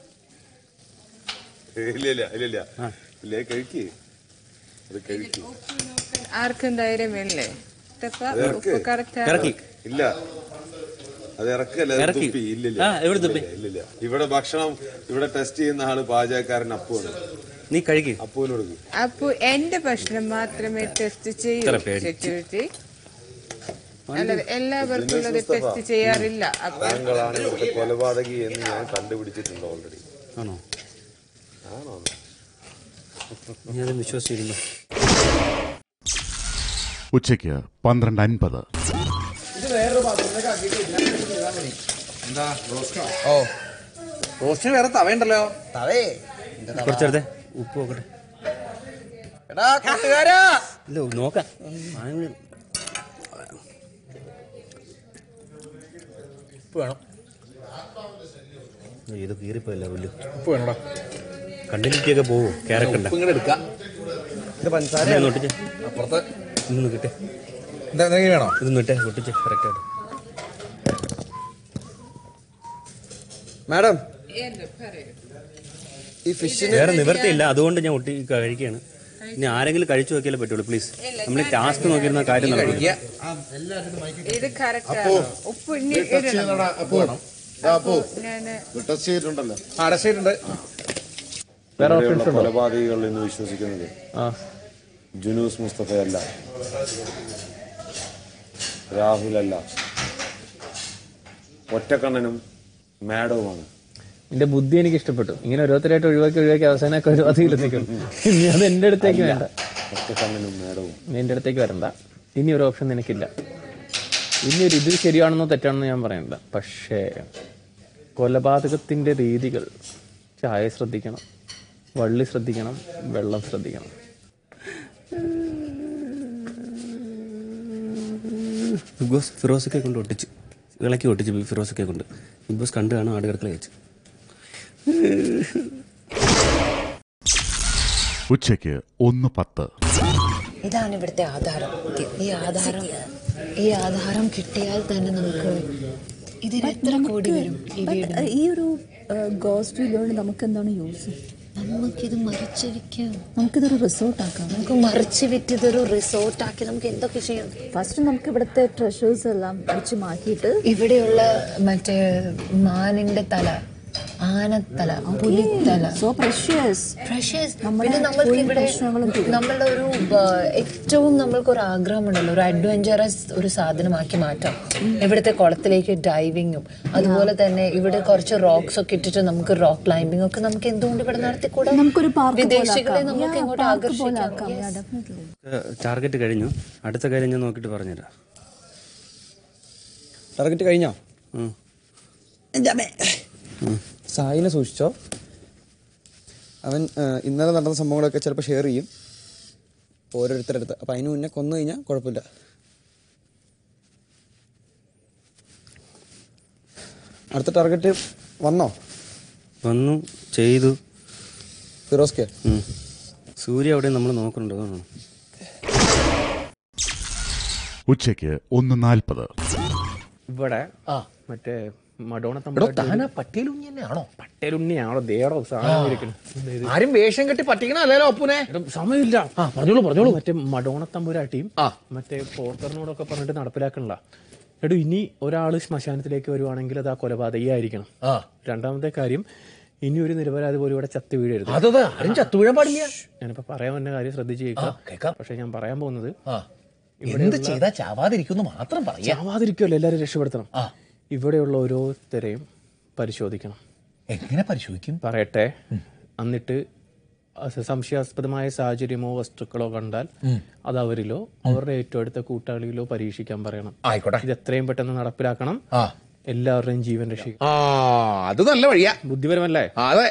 ഇല്ല ഇല്ല ഇല്ല ഇല്ല ഇല്ല കഴിക്ക് അത് കഴിക്ക് ആർക്കും ധൈര്യമില്ലേ ഇതപ്പോ അത് ഇറക്ക്. ഉപ്പ് കറക്റ്റ് ഇല്ല അത് ഇറക്കല്ല അത് ഇറക്കി. തുപ്പി ഇല്ലില്ല ആ, എവിടെ തുപ്പി? ഇല്ലില്ല, ഇല്ലില്ല ഇവിടെ ഭക്ഷണം ഇവിടെ ടെസ്റ്റ് ചെയ്യുന്ന ആള് പാചകക്കാരൻ അപ്പുവാണ് നീ കഴിക്ക് അപ്പുവിന് കൊടുക്കും അപ്പൊ എന്റെ ഭക്ഷണം മാത്രമേ ടെസ്റ്റ് ചെയ്യൂ ഇത്ര പേടി. സെക്യൂരിറ്റി അല്ലാതെ എല്ലാവർക്കും ഉള്ളത് മുസ്തഫ. ടെസ്റ്റ് ചെയ്യാറില്ല അപ്പൊ താങ്കളാണ് ഇവിടുത്തെ കൊലപാതകി എന്ന് ഞാൻ കണ്ടുപിടിച്ചിട്ടുണ്ട് ഓൾറെഡി ആണോ ആണോ ഞാനത് വിശ്വസിച്ചിരുന്നു ഉച്ചയ്ക്ക് പന്ത്രണ്ട് അൻപത് ഇത് വേറൊരു പാത്രത്തിലേക്ക് ആക്കിയിട്ട് ഇതിനകത്ത് ചെയ്താൽ മതി. എന്താ റോസ്റ്റോ ഓ റോസ്റ്റിന് വേറെ തവയുണ്ടല്ലോ തവേ കുറച്ചെടുത്തേ ഉപ്പ് നോക്കട്ടെ എടാ കൂട്ടുകാരാ ഇല്ല നോക്കാം ആരെങ്കിലും ഉപ്പ് വേണം ഇത് കീറിപ്പോയല്ല പുല്ല് ഉപ്പ് വേണോടാ കണ്ടിന്യൂറ്റിയൊക്കെ പോവും ക്യാരക്ടർ ഉപ്പ് ഇങ്ങോട്ട് എടുക്കാം ഇത് പഞ്ചസാര ഒട്ടിച്ച് അപ്പുറത്ത് ഇന്ന് കിട്ടെ എന്താ എന്തെങ്കിലും വേണോ ഇത് നിട്ടെ ഒട്ടിച്ച് കറക്റ്റായിട്ട് മാഡം എന്ത് പറയൂ ഈ ഫിഷിന് വേറെ നിവർത്തിയില്ല അതുകൊണ്ട് ഞാൻ ഒട്ടി കഴിക്കുകയാണ് ഇനി ആരെങ്കിലും കഴിച്ചു നോക്കിയാലേ പറ്റുള്ളൂ പ്ലീസ് നമ്മൾ ടാസ്ക് നോക്കിയിരുന്ന കാര്യം നടക്കില്ല ഇത് കറക്റ്റ് ആണോ ഉപ്പ് ഇനി ഇടണം അപ്പോ ഞാന് ടെസ്റ്റ് ചെയ്തിട്ടുണ്ടല്ലോ അടച്ചിട്ടുണ്ട് വേറെ കൊലപാതകികൾ എന്ന് വിശ്വസിക്കുന്നത് ജുനൂസ് മുസ്തഫയല്ല രാഹുലല്ല ഒറ്റക്കണ്ണനും മാഡവുമാണ് എന്റെ ബുദ്ധി എനിക്ക് ഇഷ്ടപ്പെട്ടു ഇങ്ങനെ ഓരോരുത്തരായിട്ട് ഒഴിവാക്കി ഒഴിവാക്കി അവസാനമൊക്കെ ഒരു അതിൽ നിൽക്കും ഇനി അത് എന്റെ അടുത്തേക്ക് വേണ്ട ഒറ്റക്കണ്ണനും മാഡവും നീ എന്റെ അടുത്തേക്ക് വരണ്ട ഇനി ഒരു ഓപ്ഷൻ നിനക്കില്ല ഇനി ഒരു ഇത് ശരിയാണെന്നോ തെറ്റാണെന്നോ ഞാൻ പറയണ്ട പക്ഷേ കൊലപാതകത്തിന്റെ രീതികൾ ചായ ശ്രദ്ധിക്കണം വള്ളി ശ്രദ്ധിക്കണം വെള്ളം ശ്രദ്ധിക്കണം ബിഗ് ബോസ് ഫിറോസൊക്കെ കൊണ്ട് ഒട്ടിച്ച് ഇളക്കി ഒട്ടിച്ച് ഫിറോസൊക്കെ കൊണ്ട് ബിഗ് ബോസ് കണ്ടു കാണും ആടുകടക്കല വെച്ച് ഉച്ചയ്ക്ക് ഒന്ന് പത്ത് ഇതാണ് ഇവിടുത്തെ ആധാരം ഈ ആധാരം ഈ ആധാരം കിട്ടിയാൽ തന്നെ നമുക്ക് ഇതിന് എത്ര കോടി വരും ഈ വീട് ഈ ഒരു ഗോസ്റ്റ് വീഡിയോയിൽ നമുക്ക് എന്താണ് യൂസ് നമുക്കിത് മറിച്ച് വിൽക്കാം നമുക്കിതൊരു റിസോർട്ട് ആക്കാം നമുക്ക് മറിച്ച് വിറ്റ് ഇതൊരു റിസോർട്ട് ആക്കി നമുക്ക് എന്തൊക്കെ ചെയ്യാം ഫസ്റ്റ് നമുക്ക് ഇവിടുത്തെ ട്രഷേഴ്സ് എല്ലാം അടിച്ചു മാറ്റിയിട്ട് ഇവിടെയുള്ള മറ്റേ മാനിന്റെ തല ആനത്തല പുലിത്തല സോ പ്രഷ്യസ് പ്രഷ്യസ് നമ്മുടെ പിന്നെ നമ്മൾക്ക് ഒരു ഇവിടെ പ്രശ്നങ്ങളും തീരും. നമ്മളുടെ ഒരു ആ, ഏറ്റവും നമ്മൾക്ക് ഒരു ആഗ്രഹമുണ്ടല്ലോ ഒരു അഡ്വഞ്ചറസ് ഒരു സാധനമാക്കി മാറ്റാം ഇവിടുത്തെ കുളത്തിലേക്ക് ഡൈവിങ്ങും അതുപോലെ തന്നെ ഇവിടെ കുറച്ച് റോക്സ് ഒക്കെ ഇട്ടിട്ട് നമുക്ക് റോക്ക് ക്ലൈംബിംഗ് ഒക്കെ നമുക്ക് എന്തുകൊണ്ട് ഇവിടെ നടത്തിക്കൂടാ നമുക്കൊരു പാർക്ക് വിദേശികളെ നമുക്ക് ഇങ്ങോട്ട് ആകർഷിക്കാം ടാർഗറ്റ് കഴിഞ്ഞു അടുത്ത കാര്യം ഞാൻ നോക്കിയിട്ട് പറഞ്ഞുതരാം ടാർഗറ്റ് കഴിഞ്ഞോ സായിനെ സൂക്ഷിച്ചോ അവൻ ആ, ഇന്നലെ നടന്ന സംഭവങ്ങളൊക്കെ ചിലപ്പോൾ ഷെയർ ചെയ്യും ഓരോരുത്തരുടെ അടുത്ത് അപ്പം അതിന് മുന്നേ കൊന്നു കഴിഞ്ഞാൽ കുഴപ്പമില്ല അടുത്ത ടാർഗറ്റ് വന്നോ വന്നു ചെയ്തു ഫിറോസ് കെ സൂര്യ അവിടെ നമ്മൾ നോക്കുന്നുണ്ടോ അതാണ് ഉച്ചയ്ക്ക് ഒന്ന് നാൽപ്പത് ഇവിടെ മറ്റേ മഡോണ എടോ താനാ പട്ടിയലുണ്ണി തന്നെയാണോ പട്ടേലുണ്ണിയാണോ ദേടോ സാധനം ഇരിക്കുന്നു ആരും വേഷം കെട്ടി പറ്റിക്കണല്ലോ അപ്പുനെ സമയമില്ല ആ പറഞ്ഞോളൂ പറഞ്ഞോളൂ മറ്റേ മഡോണ തമ്പുരാട്ടിയും മറ്റേ പോർട്ടറിനോടൊക്കെ പറഞ്ഞിട്ട് നടപ്പിലാക്കണില്ല എടോ ഇനി ഒരാൾ ശ്മശാനത്തിലേക്ക് വരുവാണെങ്കിൽ അത് ആ കൊലപാതകയായിരിക്കണം രണ്ടാമത്തെ കാര്യം ഇനി ഒരു നിരപരാധി പോലും ഇവിടെ ചത്തു വീഴരുത് അതത് ആരും ചത്തു വീഴാൻ പാടില്ല ഞാനിപ്പോ പറയാൻ വന്ന കാര്യം ശ്രദ്ധിച്ച് കേൾക്കാം പക്ഷെ ഞാൻ പറയാൻ പോകുന്നത് എന്ത് ഇവിടെയുള്ള- ചെയ്താ ചാവാതിരിക്കുന്നു മാത്രം പറയാ ചാവാതിരിക്കുമല്ലോ എല്ലാവരും രക്ഷപ്പെടുത്തണം ഇവിടെയുള്ള ഓരോരുത്തരെയും പരിശോധിക്കണം എങ്ങനെ പരിശോധിക്കും പറയട്ടെ എന്നിട്ട് അസ- സംശയാസ്പദമായ സാഹചര്യമോ വസ്തുക്കളോ കണ്ടാൽ ഉം. അത് അവരിലോ അവരുടെ ഏറ്റവും അടുത്ത കൂട്ടാളിയിലോ പരീക്ഷിക്കാൻ പറയണം ആയിക്കോട്ടെ ഇത് എത്രയും പെട്ടെന്ന് നടപ്പിലാക്കണം ആ എല്ലാവരുടെയും ജീവൻ രക്ഷിക്കും ആ അത് നല്ല വഴിയാ ബുദ്ധിപരമല്ലേ അതെ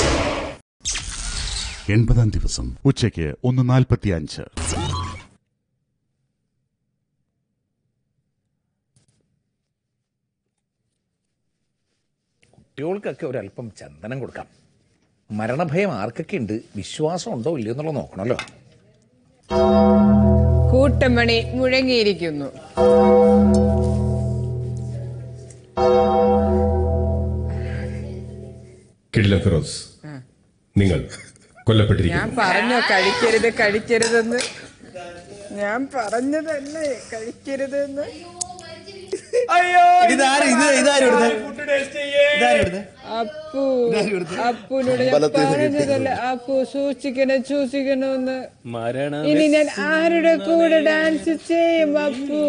എൺപതാം ദിവസം ഉച്ചയ്ക്ക് ഒന്ന് നാൽപ്പത്തി അഞ്ച് കുട്ടികൾക്കൊക്കെ ഒരല്പം ചന്ദനം കൊടുക്കാം മരണഭയം ആർക്കൊക്കെ ഉണ്ട് വിശ്വാസം ഉണ്ടോ ഇല്ലയോ എന്നുള്ളത് നോക്കണമല്ലോ കൂട്ടമണി മുഴങ്ങിയിരിക്കുന്നു കിടില ഫിറോസ് നിങ്ങൾ ഞാൻ കൊല്ലപ്പെട്ടിരിക്കുന്നു പറഞ്ഞോ കഴിക്കരുത് കഴിക്കരുതെന്ന് ഞാൻ പറഞ്ഞതല്ലേ കഴിക്കരുതെന്ന് അയ്യോ ഇതാര് ഇത് ഇതാരും ഇതാരും അപ്പു അപ്പുനോട് ഞാൻ പറഞ്ഞതല്ലേ അപ്പു സൂക്ഷിക്കണം സൂക്ഷിക്കണമെന്ന് ഇനി ഞാൻ ആരുടെ കൂടെ ഡാൻസ് ചെയ്യും Appu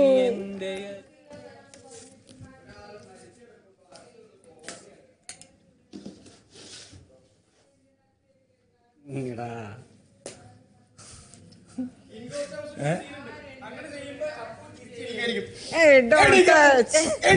Hey, don't touch.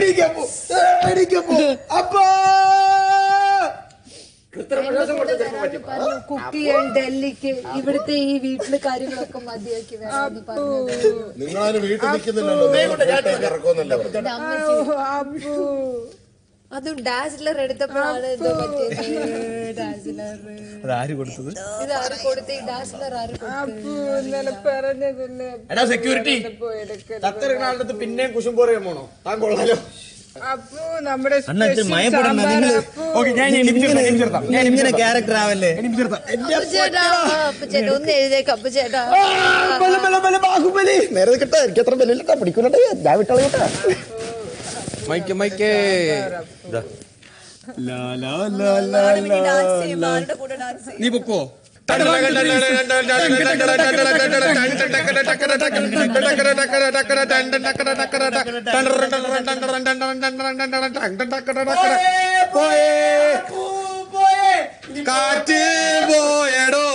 Cook ചെയ്യാൻ ഡൽഹിക്ക് ഇവിടുത്തെ ഈ വീട്ടിലെ കാര്യങ്ങളൊക്കെ മതിയാക്കി വേണം നിങ്ങളതിന് വീട്ടിൽ നിൽക്കുന്നില്ലല്ലോ നിങ്ങൾ വീട്ടിലേക്ക് ഇറക്കുമെന്നല്ലേ പറഞ്ഞത്? അപ്പു അതും ഡാസിലർ എടുത്തപ്പോഴാണ് എന്തോ പറ്റിയത് ഡാസിലർ അതാര് കൊടുത്തത് ഇതാര് കൊടുത്ത് ഈ ഡാസിലർ ആര് അപ്പു ഇന്നലെ പറഞ്ഞതല്ലേ എടാ സെക്യൂരിറ്റി ചത്തെടുക്കുന്ന ആളുടെ പിന്നെയും കുശും പറയാൻ പോണോ താൻ കൊള്ളാലോ അപ്പു നമ്മുടെ അണ്ണാ ഇത്തിരി special മയപ്പെടണ്ട സാമ്പാർ നിങ്ങൾ അപ്പു. ഓക്കെ ഞാൻ എണിപ്പിച്ചിരുത്താം എണിപ്പിച്ചിരുത്താം നിങ്ങൾ ഇങ്ങനെ ക്യാരക്ടർ ആവല്ലേ അപ്പുചേട്ടാ അപ്പുചേട്ടാ ഒന്ന് എഴുതേക്ക് അപ്പുചേട്ടാ ബാഹുബലി നേരെ കിട്ടാ എനിക്ക് അത്ര ബലിട്ടാ പിടിക്കൂലട്ടെ ഞാൻ വിട്ടോളൂ കേട്ടാ മൈക്ക് മൈക്ക് നീ പൊക്കോ കാറ്റ് പോയടോ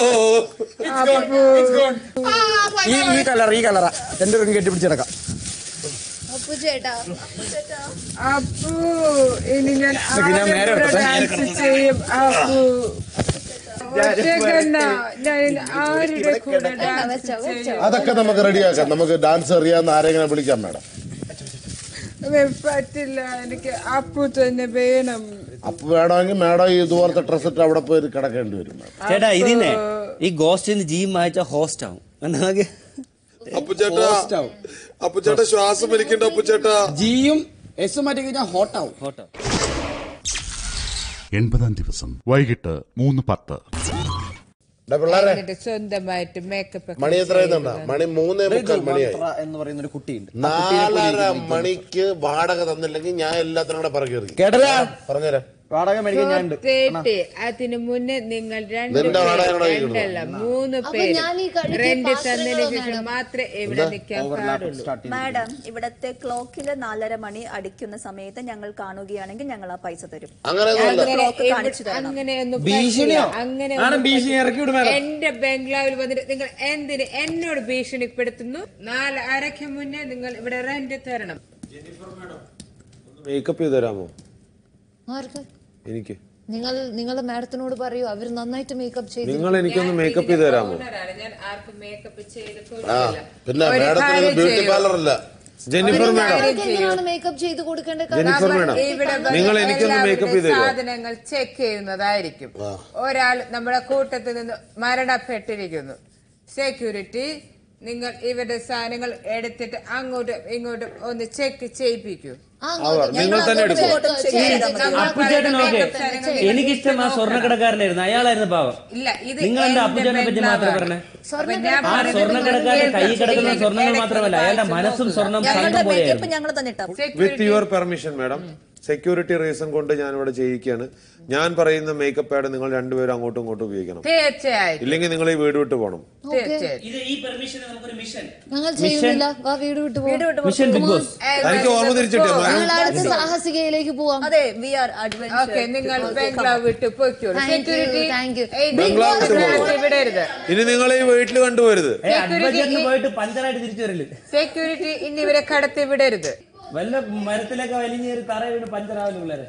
ഈ ഈ കളർ ഈ കളറാ എന്റെ റിങ് കെട്ടി പിടിച്ചെടുക്കാം അപ്പുചേട്ടാ അപ്പു ഇനി ഞാൻ ഇതൊക്കെ ഞാൻ നേരെ ആരുടെ കൂടെ എടുത്തോട്ടെ? ഡാൻസ് ചെയ്യും അപ്പു ഒറ്റയ്ക്കല്ല ഞാൻ ഇനി ആരുടെ കൂടെ ഡാൻസ് ചെയ്യും അതൊക്കെ നമുക്ക് റെഡിയാക്കാം നമുക്ക് ഡാൻസ് അറിയാവുന്ന ആരെങ്കിലും വിളിക്കാം മാഡം പറ്റില്ല എനിക്ക് അപ്പു തന്നെ വേണം അപ്പൊ വേണമെങ്കിൽ മാഡം ഇതുപോലത്തെ ഡ്രസ് ഇട്ട് അവിടെ പോയി കിടക്കേണ്ടി വരും മാഡം ചേട്ടാ ഇതിനെ ഈ ഗോസ്റ്റിന് ജി മായച്ച ഹോസ്റ്റ് ആവും എന്നാ അപ്പുചേട്ടാ അപ്പുചേട്ടാ ശ്വാസം വലിക്കണ്ട അപ്പുചേട്ടാ ജിയും എസ് മാറ്റി കഴിഞ്ഞാൽ ഹോട്ടാവും ഹോട്ടാവും എൺപതാം ദിവസം വൈകിട്ട് മൂന്ന് പത്ത് ഡാ പിള്ളേരെ എന്നിട്ട് സ്വന്തമായിട്ട് മേക്കപ്പ് മണി എത്ര മണി മൂന്നേ മുക്കാൽ മണിയായി എന്ന് പറയുന്ന ഒരു കുട്ടിയുണ്ട് നാലര മണിക്ക് വാടക തന്നില്ലെങ്കിൽ ഞാൻ എല്ലാത്തിനും കൂടെ പറഞ്ഞു കേട്ടരാ പറഞ്ഞുതരാം വാടക മേടിക്കാൻ ഞാൻ ഉണ്ട് തേട്ടി അതിനു മുന്നേ നിങ്ങൾ രണ്ട് നിന്റെ വാടക പേര്, എവിടെ ഇരിക്കുന്നു? രണ്ടല്ല മൂന്ന് അപ്പൊ പേര് ഞാൻ ഈ കഴിക്കാൻ റെന്റ് പാത്രങ്ങളോ തന്നതിന് ശേഷം വേണം? മാത്രമേ ഇവിടെ നിൽക്കാൻ പാടുള്ളൂ മാഡം ഇവിടത്തെ ക്ലോക്കിൽ നാലര മണി അടിക്കുന്ന സമയത്ത് ഞങ്ങൾ കാണുകയാണെങ്കിൽ ഞങ്ങൾ ആ പൈസ തരും അങ്ങനെയൊന്നുമല്ല. ഞങ്ങൾക്ക് ക്ലോക്ക് ഇവിടെ കാണിച്ചു തരണം അങ്ങനെയൊന്നും ഭീഷണിയോ? പറ്റില്ല. അങ്ങനെ മാഡം ഒന്നും ഭീഷണി പറ്റില്ല. ഇറക്കി വിട് മാഡം. എന്റെ ബംഗ്ലാവിൽ വന്നിട്ട് നിങ്ങൾ എന്തിന് എന്നോട് ഭീഷണിപ്പെടുത്തുന്നു നാല് അരയ്ക്ക് മുന്നേ നിങ്ങൾ ഇവിടെ റെന്റ് തരണം മേക്കപ്പ് ചെയ്ത് തരാമോ ആർക്ക് എനിക്ക് നിങ്ങൾ നിങ്ങൾ മാഡത്തിനോട് പറയൂ അവർ നന്നായിട്ട് മേക്കപ്പ് ചെയ്തു നിങ്ങൾ എനിക്കൊന്ന് മേക്കപ്പ് ചെയ്ത് തരാമോ ഓണറാണ്. ഞാൻ ആർക്കും മേക്കപ്പ് ചെയ്ത് ആ കൊടുക്കില്ല. പിന്നെ ഒരു മാഡത്തിന് കാര്യം ബ്യൂട്ടി ചെയ്യൂ. പാർലർ അല്ല ജെന്നിഫർ മാഡം അവർക്ക് എങ്ങനെയാണ് മേക്കപ്പ് ചെയ്ത് കൊടുക്കേണ്ട ജെന്നിഫർ നമ്മൾ മാഡം ഇവിടെ നിങ്ങൾ എനിക്കൊന്ന് എല്ലാവരുടെയും മേക്കപ്പ് ചെയ്ത് തരുമോ സാധനങ്ങൾ ചെക്ക് ചെയ്യുന്നതായിരിക്കും ഒരാൾ നമ്മുടെ കൂട്ടത്തിൽ നിന്ന് മരണപ്പെട്ടിരിക്കുന്നു സെക്യൂരിറ്റി നിങ്ങൾ ഇവരുടെ സാധനങ്ങൾ എടുത്തിട്ട് അങ്ങോട്ടും ഇങ്ങോട്ടും ഒന്ന് ചെക്ക് ചെയ്യിപ്പിക്കൂ അവർ നിങ്ങൾ തന്നെ എടുക്കും അപ്പുചേട്ടൻ ഓക്കെ എനിക്കിഷ്ടം ആ സ്വർണ്ണക്കടക്കാരനായിരുന്നു അയാളായിരുന്നു പാവം ഇല്ല ഇത് നിങ്ങൾ എന്താ എന്റെ അപ്പുചേട്ടനെ പറ്റി മാത്രം ബംഗ്ലാവാണ്. പറഞ്ഞേ അപ്പൊ ഞാൻ ആ പറയുന്നത് സ്വർണ്ണക്കടക്കാരൻ കൈ കിടക്കുന്ന കേൾക്കാം. സ്വർണ്ണങ്ങൾ മാത്രമല്ല അയാളുടെ മനസ്സും സ്വർണ്ണം ഞങ്ങളുടെ സംഘം മേക്കപ്പ് പോലെയായിരുന്നു ഞങ്ങൾ തന്നെ ഇട്ടാം with your permission madam security reason കൊണ്ട് ഞാൻ ഇവിടെ ചെയ്യിക്കുകയാണ് ഞാൻ പറയുന്ന മേക്കപ്പ് പാഡ് നിങ്ങൾ രണ്ടുപേരും അങ്ങോട്ടും ഇങ്ങോട്ടും ഉപയോഗിക്കണം തീർച്ചയായും ഇല്ലെങ്കിൽ നിങ്ങൾ ഈ വീട് വിട്ട് പോകണം തീർച്ചയായും ഇത് ഈ പെർമിഷൻ നമുക്കൊരു മിഷൻ ഞങ്ങൾ ചെയ്യുന്നില്ല വാ വീട് വിട്ടു പോകും മിഷൻ ബിഗ് ബോസ് എനിക്ക് ഓർമ്മ തിരിച്ചിട്ടേ ഞങ്ങൾ അടുത്ത സാഹസികയിലേക്ക് പോവാം അതെ വി ആർ ഓക്കെ നിങ്ങൾ ബംഗ്ലാവ് വിട്ട് പോയിക്കോളൂ Thank you, security thank you. ബംഗ്ലാവ് വിട്ട് പോകും വിടരുത് ഇനി നിങ്ങൾ ഈ വീട്ടിൽ കണ്ടുപോരുത് അഡ്വഞ്ചറിന് പോയിട്ട് പഞ്ചറായിട്ട് തിരിച്ചു വരല് സെക്യൂരിറ്റി ഇനി ഇവരെ കടത്തി വിടരുത് വല്ല മരത്തിലൊക്കെ വലിഞ്ഞേറി തറ വീണ് പഞ്ചറാവില്ല പിള്ളേരെ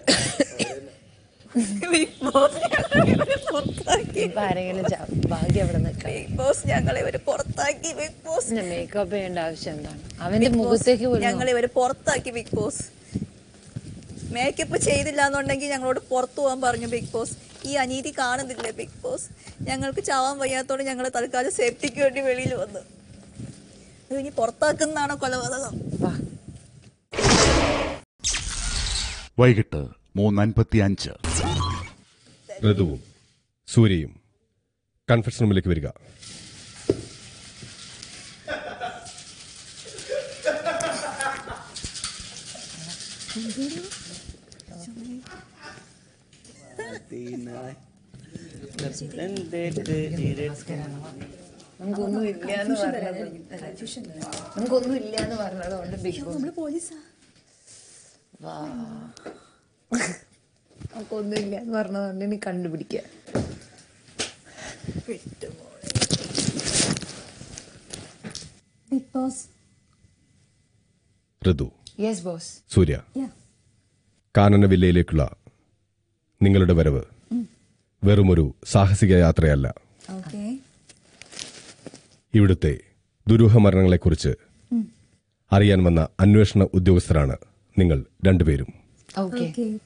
ഇപ്പൊ ആരെങ്കിലും ച- ഭാഗ്യം അവിടെ നിൽക്കാം ബിഗ് ബോസ് ഞങ്ങളെ ഇവര് പുറത്താക്കി ബിഗ് ബോസ് മേക്കപ്പ് ചെയ്യേണ്ട ആവശ്യം എന്താണ് അവന്റെ മുഖത്തേക്ക് പോലും ഞങ്ങൾ ഇവര് പുറത്താക്കി ബിഗ് ബോസ് മേക്കപ്പ് ചെയ്തില്ല എന്നുണ്ടെങ്കിൽ ഞങ്ങളോട് പുറത്തു പോകാൻ പറഞ്ഞു ബിഗ് ബോസ് ഈ അനീതി കാണുന്നില്ലേ ബിഗ് ബോസ് ഞങ്ങൾക്ക് ചാവാൻ വയ്യാത്തോണ്ട് ഞങ്ങൾ തൽക്കാലം സേഫ്റ്റിക്ക് വേണ്ടി വെളിയിൽ വന്നു ഇത് ഇനി പുറത്താക്കുന്നതാണോ കൊലപാതകം വൈകിട്ട് മൂന്നൻപത്തി അഞ്ച് ഋതുവും സൂര്യയും കൺഫെഷൻ റൂമിലേക്ക് വരിക നമുക്കൊന്നും ഇല്ല എന്ന് പറഞ്ഞത് നമുക്കൊന്നും ഇല്ല എന്ന് പറഞ്ഞത് കൊണ്ട് ബിഗ് ബോസ് പോലീസാ വാ നമുക്കൊന്നും ഇല്ല എന്ന് പറഞ്ഞതുകൊണ്ട് ഇനി കണ്ടുപിടിക്കുക Big Boss Ritu yes boss Surya Yeah. Kanana വില്ലയിലേക്കുള്ള നിങ്ങളുടെ വരവ് വെറുമൊരു സാഹസിക യാത്രയല്ല ഓക്കെ ഇവിടുത്തെ ദുരൂഹ മരണങ്ങളെക്കുറിച്ച് ഉം. അറിയാൻ വന്ന അന്വേഷണ ഉദ്യോഗസ്ഥരാണ് നിങ്ങൾ രണ്ടുപേരും ഓക്കെ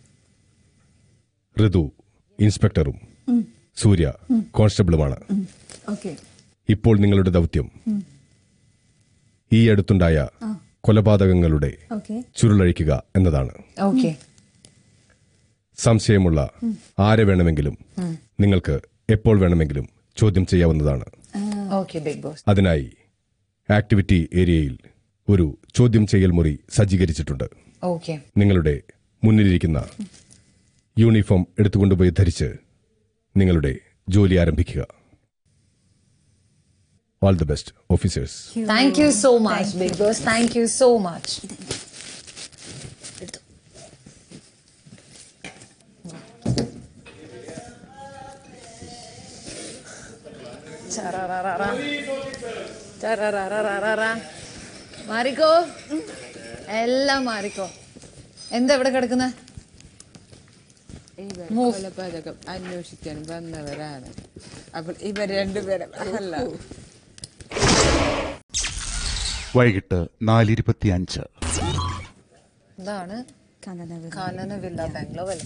ഋതു ഇൻസ്പെക്ടറും ഉം. സൂര്യ ഉം. കോൺസ്റ്റബിളുമാണ് ഓക്കെ ഇപ്പോൾ നിങ്ങളുടെ ദൗത്യം ഉം. ഈ അടുത്തുണ്ടായ ആ. കൊലപാതകങ്ങളുടെ ഓക്കെ ചുരുളഴിക്കുക എന്നതാണ് ഓക്കെ സംശയമുള്ള ഉം. ആരെ വേണമെങ്കിലും ഉം. നിങ്ങൾക്ക് എപ്പോൾ വേണമെങ്കിലും ചോദ്യം ചെയ്യാവുന്നതാണ് ഓക്കെ ബിഗ് ബോസ് അതിനായി ആക്ടിവിറ്റി ഏരിയയിൽ ഒരു ചോദ്യം ചെയ്യൽ മുറി സജ്ജീകരിച്ചിട്ടുണ്ട് ഓക്കെ നിങ്ങളുടെ മുന്നിലിരിക്കുന്ന യൂണിഫോം എടുത്തുകൊണ്ടുപോയി ധരിച്ച് നിങ്ങളുടെ ജോലി ആരംഭിക്കുക all the best officers thank you so much Big Boss thank you so much മാറിക്കോ എല്ലാം മാറിക്കോ എന്താ ഇവിടെ കിടക്കുന്നത് ഇവർ കൊലപാതകം അന്വേഷിക്കാൻ വന്നവരാണ് അപ്പോൾ ഇവർ രണ്ടുപേരും അല്ല വൈകിട്ട് നാലിരുപത്തി അഞ്ച് ഇതാണ് കാനന വില്ല ബാംഗ്ലൂർ അല്ലേ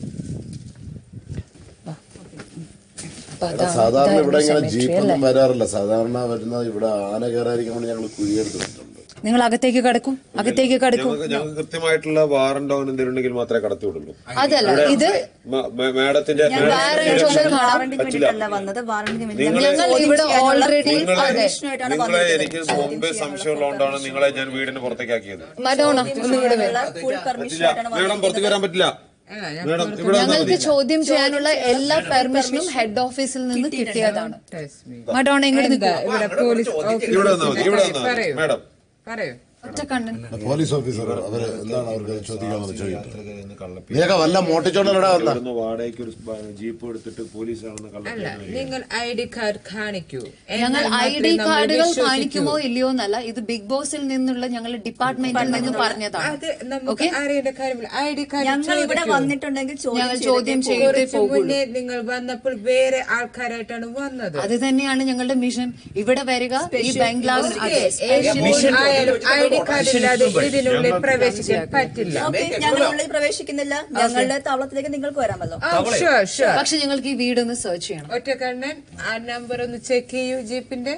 അപ്പൊ എടാ, അതാണ് സാധാരണ ഇതായിരുന്നു ഇവിടെ ഇങ്ങനെ cemetery ജീപ്പൊന്നും അല്ലേ? വരാറില്ല സാധാരണ വരുന്നത് ഇവിടെ ആന കയറാതിരിക്കാൻ വേണ്ടി ഞങ്ങൾ കുഴിയെടുത്തിട്ടുണ്ട് നിങ്ങൾ അകത്തേക്ക് കടക്കും അകത്തേക്ക് കടക്കും ഞങ്ങൾക്ക് ഞങ്ങൾക്ക് കൃത്യമായിട്ടുള്ള വാറണ്ട് അങ്ങനെ എന്തെങ്കിലും ഉണ്ടെങ്കിൽ മാത്രമേ കടത്തി വിടുള്ളൂ അതല്ല ഇവിടെ ഇത് മ- മ- മാഡത്തിന്റെ ഞാൻ മാഡത്തിന്റെ വാറണ്ടിന് സുരക്ഷ വാറണ്ടിന് പറ്റില്ല. വേണ്ടിയിട്ടല്ല വന്നത് വാറണ്ടിന് വേണ്ടി നിങ്ങളെ- ഞങ്ങൾ ഞങ്ങൾ ഇവിടെ ചോദ്യം ചെയ്യാനുള്ള already- full അതെ. permission ആയിട്ടാണ് നിങ്ങളെ വന്നത്. എനിക്ക് മുമ്പേ സംശയമുള്ളതുകൊണ്ടാണ് നിങ്ങളെ ഞാൻ വീടിന് പുറത്തേക്ക് ആക്കിയത് മഡോണ ഒന്നും കൂടെ വരും full permission പറ്റില്ല ആയിട്ടാണ് മാഡം പുറത്തേക്ക് വരാൻ പറ്റില്ല മേഡം ഇവിടെ വന്നാ ഞങ്ങൾക്ക് മതി. ചോദ്യം ചെയ്യാനുള്ള എല്ലാ പെർമിഷനും ഹെഡ് ഓഫീസിൽ നിന്ന് കിട്ടിയതാണ് മഡോണ ഇങ്ങോട്ട് എന്താ നിൽക്കൂ ഇവിടെ പോലീസ് ഇവിടെ വന്നാ മതി ഇവിടെ വന്നാ മതി പറയൂ മേഡം പറയൂ ഒറ്റക്കണ്ണൻ പോലീസ് ഓഫീസർ അവര് എന്താണ് അവർക്ക് ചോദിക്കാമെന്ന് ചോദിക്കട്ടെ നീയൊക്കെ വല്ല മോട്ടിച്ചോണ്ടല്ലടാ വന്ന ഇവിടുന്ന് വാടകയ്ക്ക് ഒരു ബ- ജീപ്പ് എടുത്തിട്ട് പോലീസാണെന്ന് അല്ല കള്ളത്തിലാണ് നിങ്ങൾ ഐ ഡി കാർഡ് കാണിക്കൂ ഞങ്ങൾ എന്നാൽ ഐ മാത്രമേ ഡി നമ്മൾ കാർഡുകൾ വിശ്വസിക്കൂ. കാണിക്കുമോ ഇല്ലയോ എന്നല്ല ഇത് ബിഗ് ബോസിൽ നിന്നുള്ള ഞങ്ങളുടെ ഡിപ്പാർട്ട്മെന്റിൽ നിന്ന് പറഞ്ഞതാണ് അത് നമുക്ക് അറിയേണ്ട കാര്യമില്ല ഐ ഡി കാർഡ് ഞങ്ങൾ ഇവിടെ വന്നിട്ടുണ്ടെങ്കിൽ ചോദ്യം ഞങ്ങൾ ചെയ്തിട്ടേ ചോദ്യം പോകൂ. ചെയ്തേ കുറച്ച് പോകുള്ളൂ മുന്നേ നിങ്ങൾ വന്നപ്പോൾ വേറെ ആൾക്കാരായിട്ടാണ് വന്നത് അത് തന്നെയാണ് ഞങ്ങളുടെ മിഷൻ ഇവിടെ വരിക ഈ ബംഗ്ലാവിൽ ഓക്കേ, ഏത് ആയാലും ഐ ഡി കാർഡ് ഇല്ലാതെ ഇതിനുള്ളിൽ പ്രവേശിക്കാൻ പറ്റില്ല ഓക്കേ, ഞങ്ങൾ ഉള്ളിൽ പ്രവേശിക്കുന്നില്ല ഞങ്ങളുടെ താവളത്തിലേക്ക് നിങ്ങൾക്ക് വരാമല്ലോ ആ, sure, sure. പക്ഷെ ഞങ്ങൾക്ക് ഈ വീട് ഒന്ന് സെർച്ച് ചെയ്യണം ഒറ്റക്കണ്ണൻ ആ നമ്പർ ഒന്ന് ചെക്ക് ചെയ്യൂ ജീപ്പിന്റെ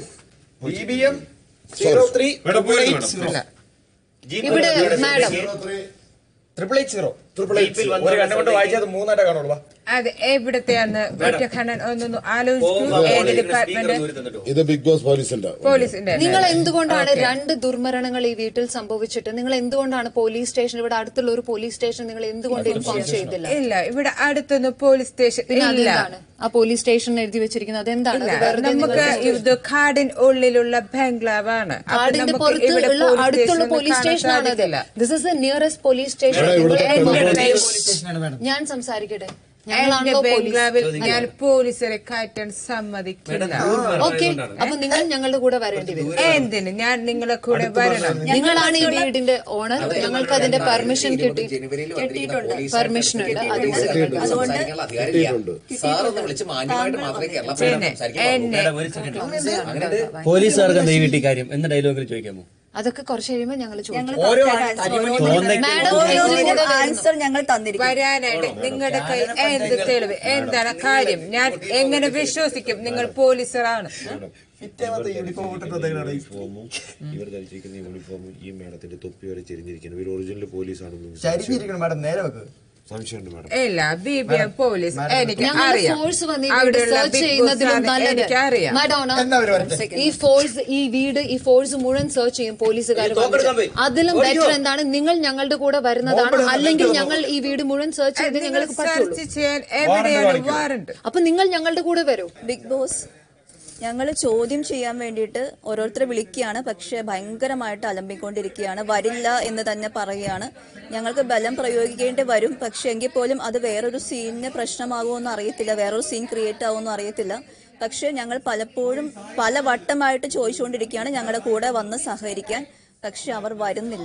മേഡം പോയിരുന്നു മേഡം ഇവിടെ madam triple eight zero triple eight ഒരു കണ്ണ കൊണ്ട് വായിച്ചത് മൂന്നായിട്ട് കാണുള്ളൂ വാ. അത് എവിടത്തെയാണ് ഒറ്റക്കണ്ണൻ ഒന്നൊന്ന് ആലോചിക്കൂ ഏത് ഡിപ്പാർട്ട്മെന്റ് ഇത് ബിഗ് ബോസ് പോലീസിന്റെ പോലീസിന്റെ നിങ്ങൾ എന്തുകൊണ്ടാണ് രണ്ട് ദുർമരണങ്ങൾ ഈ വീട്ടിൽ സംഭവിച്ചിട്ട് നിങ്ങൾ എന്തുകൊണ്ടാണ് പോലീസ് സ്റ്റേഷൻ ഇവിടെ അടുത്തുള്ള ഒരു പോലീസ് സ്റ്റേഷൻ നിങ്ങൾ എന്തുകൊണ്ട് ഇൻഫോം ചെയ്തില്ല ഇല്ല ഇവിടെ അടുത്തൊന്നും പോലീസ് സ്റ്റേഷൻ പിന്നെ ഇല്ല അതെന്താണ് ആ പോലീസ് സ്റ്റേഷൻ എഴുതി വെച്ചിരിക്കുന്നത് അതെന്താണ് അത് ഇല്ല വെറുതെ നമുക്ക് നിങ്ങൾ- ഇത് കാടിൻ ഉള്ളിലുള്ള ബംഗ്ലാവാണ് അപ്പൊ കാടിന്റെ നമുക്ക് പുറത്ത് ഇവിടെ ഉള്ള police അടുത്തുള്ള station പോലീസ് കാണാൻ സ്റ്റേഷൻ ആണ് സാധിക്കില്ല. This is the nearest police station എടാ, ഇവിടുത്തെ ഞാൻ സംസാരിക്കട്ടെ എന്റെ ഞങ്ങളാണല്ലോ ബംഗ്ലാവിൽ പോലീസ് ഞാൻ പോലീസരെ കയറ്റാൻ സമ്മതിക്കില്ല ഓക്കെ അപ്പൊ നിങ്ങൾ ഞങ്ങളുടെ കൂടെ വരേണ്ടി വരും എന്തിന് ഞാൻ നിങ്ങളെ കൂടെ വരണം നിങ്ങളാണ് ഈ വീടിന്റെ ഓണർ ഞങ്ങൾക്ക് അതിന്റെ പെർമിഷൻ കിട്ടി കിട്ടിയിട്ടുണ്ട് പെർമിഷൻ ഉണ്ട് അതുകൊണ്ട് അതുകൊണ്ട് സാറൊന്ന് വിളിച്ച് മാന്യമായിട്ട് മാത്രമേ കേരള പിന്നെ എന്നെ പോലീസുകാർക്ക് എന്താ ഈ വീട്ടിൽ കാര്യം എന്ന ഡയലോഗിൽ ചോദിക്കാമോ അതൊക്കെ കുറച്ച് കഴിയുമ്പോൾ ഞങ്ങൾ ഞങ്ങൾ ഓരോ മാഡം ഓരോന്നിനും ആൻസർ ഞങ്ങൾ തന്നിരിക്കും വരാനായിട്ട് നിങ്ങളുടെ കയ്യിൽ എന്ത് തെളിവ് എന്താണ് കാര്യം ഞാൻ എങ്ങനെ വിശ്വസിക്കും നിങ്ങൾ പോലീസറാണ് യൂണിഫോമും ഇവർ ധരിച്ചിരിക്കുന്ന യൂണിഫോമും ഈ മേഡത്തിന്റെ തൊപ്പി വരെ ചെരിഞ്ഞിരിക്കുന്നു ഇവർ ഒറിജിനൽ പോലീസാണെന്ന് ചരിഞ്ഞിരിക്കണം മാഡം നേരെ വെക്ക് സംശയമുണ്ട് മാഡം ഇല്ല ബി ബി എം പോലീസ് എനിക്ക് ഞങ്ങൾ അറിയാം ഫോഴ്സ് വന്ന് ഈ വീട് അവിടെയുള്ള സെർച്ച് ബിഗ് ചെയ്യുന്നതിലും ബോസ് നല്ലത് എനിക്ക് അറിയാം മാഡോണ എന്നാ അവര് വരട്ടെ. ഈ ഫോഴ്സ് ഈ വീട് ഈ ഫോഴ്സ് മുഴുവൻ സെർച്ച് ചെയ്യും പോലീസുകാർ അതിലും ബെറ്റർ എന്താണ് നിങ്ങൾ ഞങ്ങളുടെ കൂടെ വരുന്നതാണ് അല്ലെങ്കിൽ ഞങ്ങൾ ഈ വീട് മുഴുവൻ സെർച്ച് ചെയ്ത് ഞങ്ങൾക്ക് പറ്റുള്ളൂ സെർച്ച് ചെയ്യാൻ എവിടെയാണ് വാറണ്ട് അപ്പൊ നിങ്ങൾ ഞങ്ങളുടെ കൂടെ വരൂ ബിഗ് ബോസ് ഞങ്ങൾ ചോദ്യം ചെയ്യാൻ വേണ്ടിയിട്ട് ഓരോരുത്തരെ വിളിക്കുകയാണ് പക്ഷെ ഭയങ്കരമായിട്ട് അലമ്പിക്കൊണ്ടിരിക്കുകയാണ് വരില്ല എന്ന് തന്നെ പറയുകയാണ് ഞങ്ങൾക്ക് ബലം പ്രയോഗിക്കേണ്ടി വരും പക്ഷെ എങ്കിൽ പോലും അത് വേറൊരു സീനിന് പ്രശ്നമാകുമെന്ന് അറിയത്തില്ല വേറൊരു സീൻ ക്രിയേറ്റ് ആവുമെന്ന് അറിയത്തില്ല പക്ഷെ ഞങ്ങൾ പലപ്പോഴും പല വട്ടമായിട്ട് ചോദിച്ചുകൊണ്ടിരിക്കുകയാണ് ഞങ്ങളുടെ കൂടെ വന്ന് സഹകരിക്കാൻ പക്ഷെ അവർ വരുന്നില്ല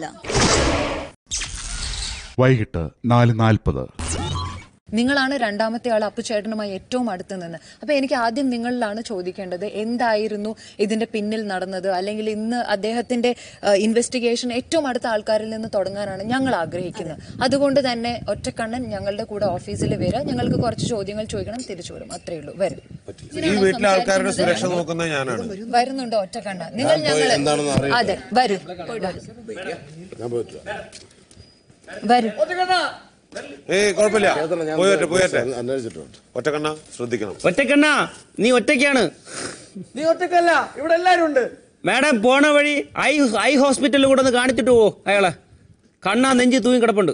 വൈകിട്ട് നാല് നാൽപ്പത് നിങ്ങളാണ് രണ്ടാമത്തെ ആൾ അപ്പുചേട്ടനുമായി ഏറ്റവും അടുത്ത് നിന്ന് അപ്പൊ എനിക്ക് ആദ്യം നിങ്ങളിലാണ് ചോദിക്കേണ്ടത് എന്തായിരുന്നു ഇതിന്റെ പിന്നിൽ നടന്നത് അല്ലെങ്കിൽ ഇന്ന് അദ്ദേഹത്തിന്റെ ഇൻവെസ്റ്റിഗേഷൻ ഏറ്റവും അടുത്ത ആൾക്കാരിൽ നിന്ന് തുടങ്ങാനാണ് ഞങ്ങൾ ആഗ്രഹിക്കുന്നത് അതുകൊണ്ട് തന്നെ ഒറ്റക്കണ്ണൻ ഞങ്ങളുടെ കൂടെ ഓഫീസിൽ വരിക ഞങ്ങൾക്ക് കുറച്ച് ചോദ്യങ്ങൾ ചോദിക്കണം തിരിച്ചു വരും അത്രയേ ഉള്ളൂ വരും ഈ വീട്ടിലെ ആൾക്കാരുടെ സുരക്ഷ നോക്കുന്നത് ഞാനാണ് വരുന്നുണ്ടോ ഒറ്റക്കണ്ണ നിങ്ങൾ ഞാൻ പോയി ഞങ്ങൾ എന്താണെന്ന് അറിയട്ടെ. അതെ വരും ഞാൻ പോയിട്ടില്ല വരും ഏയ് കുഴപ്പമില്ല പോയട്ടെ പോയട്ടെ അന്വേഷിച്ചിട്ടുണ്ട് ഒറ്റക്കണ്ണ ശ്രദ്ധിക്കണം ഒറ്റക്കണ്ണ നീ ഒറ്റയ്ക്കാണ് നീ ഒറ്റക്കല്ല ഇവിടെ എല്ലാരും ഉണ്ട് മാഡം പോണ വഴി ഐ ഐ ഹോസ്പിറ്റലിൽ കൂടെ ഒന്ന് കാണിച്ചിട്ട് പോവോ അയാളെ കണ്ണാ നെഞ്ചി തൂങ്ങി കിടപ്പുണ്ട്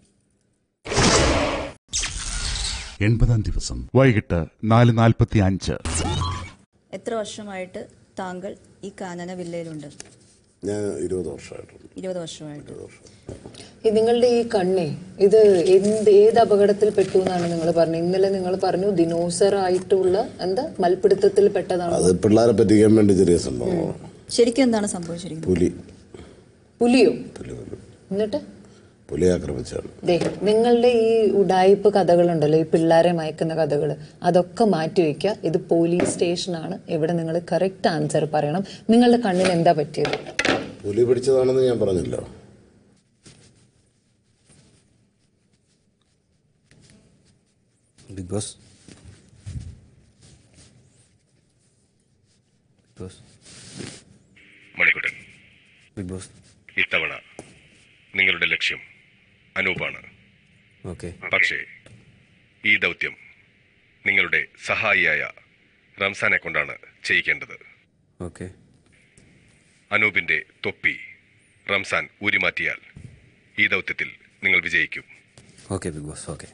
എൺപതാം ദിവസം വൈകിട്ട് നാല് നാൽപ്പത്തി അഞ്ച് എത്ര വർഷമായിട്ട് താങ്കൾ ഈ കാനന വില്ലയിലുണ്ട് ഞാൻ ഇരുപത് വർഷമായിട്ടുണ്ട് ഇരുപത് വർഷമായിട്ട് ഈ നിങ്ങളുടെ ഈ കണ്ണേ ഇത് എന്ത് ഏത് അപകടത്തിൽ പെട്ടു എന്നാണ് നിങ്ങൾ പറഞ്ഞത് ഇന്നലെ നിങ്ങൾ പറഞ്ഞു ദിനോസർ ആയിട്ടുള്ള എന്താ മൽപിടുത്തത്തിൽ പെട്ടതാണ് അത് പിള്ളേരെ പറ്റിക്കാൻ വേണ്ടി ചെറിയ സംഭവം ശരിക്കും എന്താണ് സംഭവിച്ചിരിക്കുന്നത് പുലി പുലിയോ എന്നിട്ട് പുലി ആക്രമിച്ചാണ് ദേ നിങ്ങളുടെ ഈ ഉഡായിപ്പ് കഥകളുണ്ടല്ലോ ഈ പിള്ളേരെ മയക്കുന്ന കഥകൾ അതൊക്കെ മാറ്റി വെക്കുക ഇത് പോലീസ് സ്റ്റേഷനാണ് ഇവിടെ നിങ്ങൾ കറക്റ്റ് ആൻസർ പറയണം നിങ്ങളുടെ കണ്ണിന് എന്താ പറ്റിയത് പുലി പിടിച്ചതാണെന്ന് ഞാൻ പറഞ്ഞല്ലോ Big Boss Big Boss Manikuttan Big Boss ഇത്തവണ നിങ്ങളുടെ ലക്ഷ്യം അനൂപാണ് ഓക്കെ പക്ഷേ ഈ ദൗത്യം നിങ്ങളുടെ സഹായിയായ റംസാനെ കൊണ്ടാണ് ചെയ്യിക്കേണ്ടത് ഓക്കെ അനൂപിന്റെ തൊപ്പി റംസാൻ ഊരിമാറ്റിയാൽ ഈ ദൗത്യത്തിൽ നിങ്ങൾ വിജയിക്കും ഓക്കെ ബിഗ് ബോസ് ഓക്കെ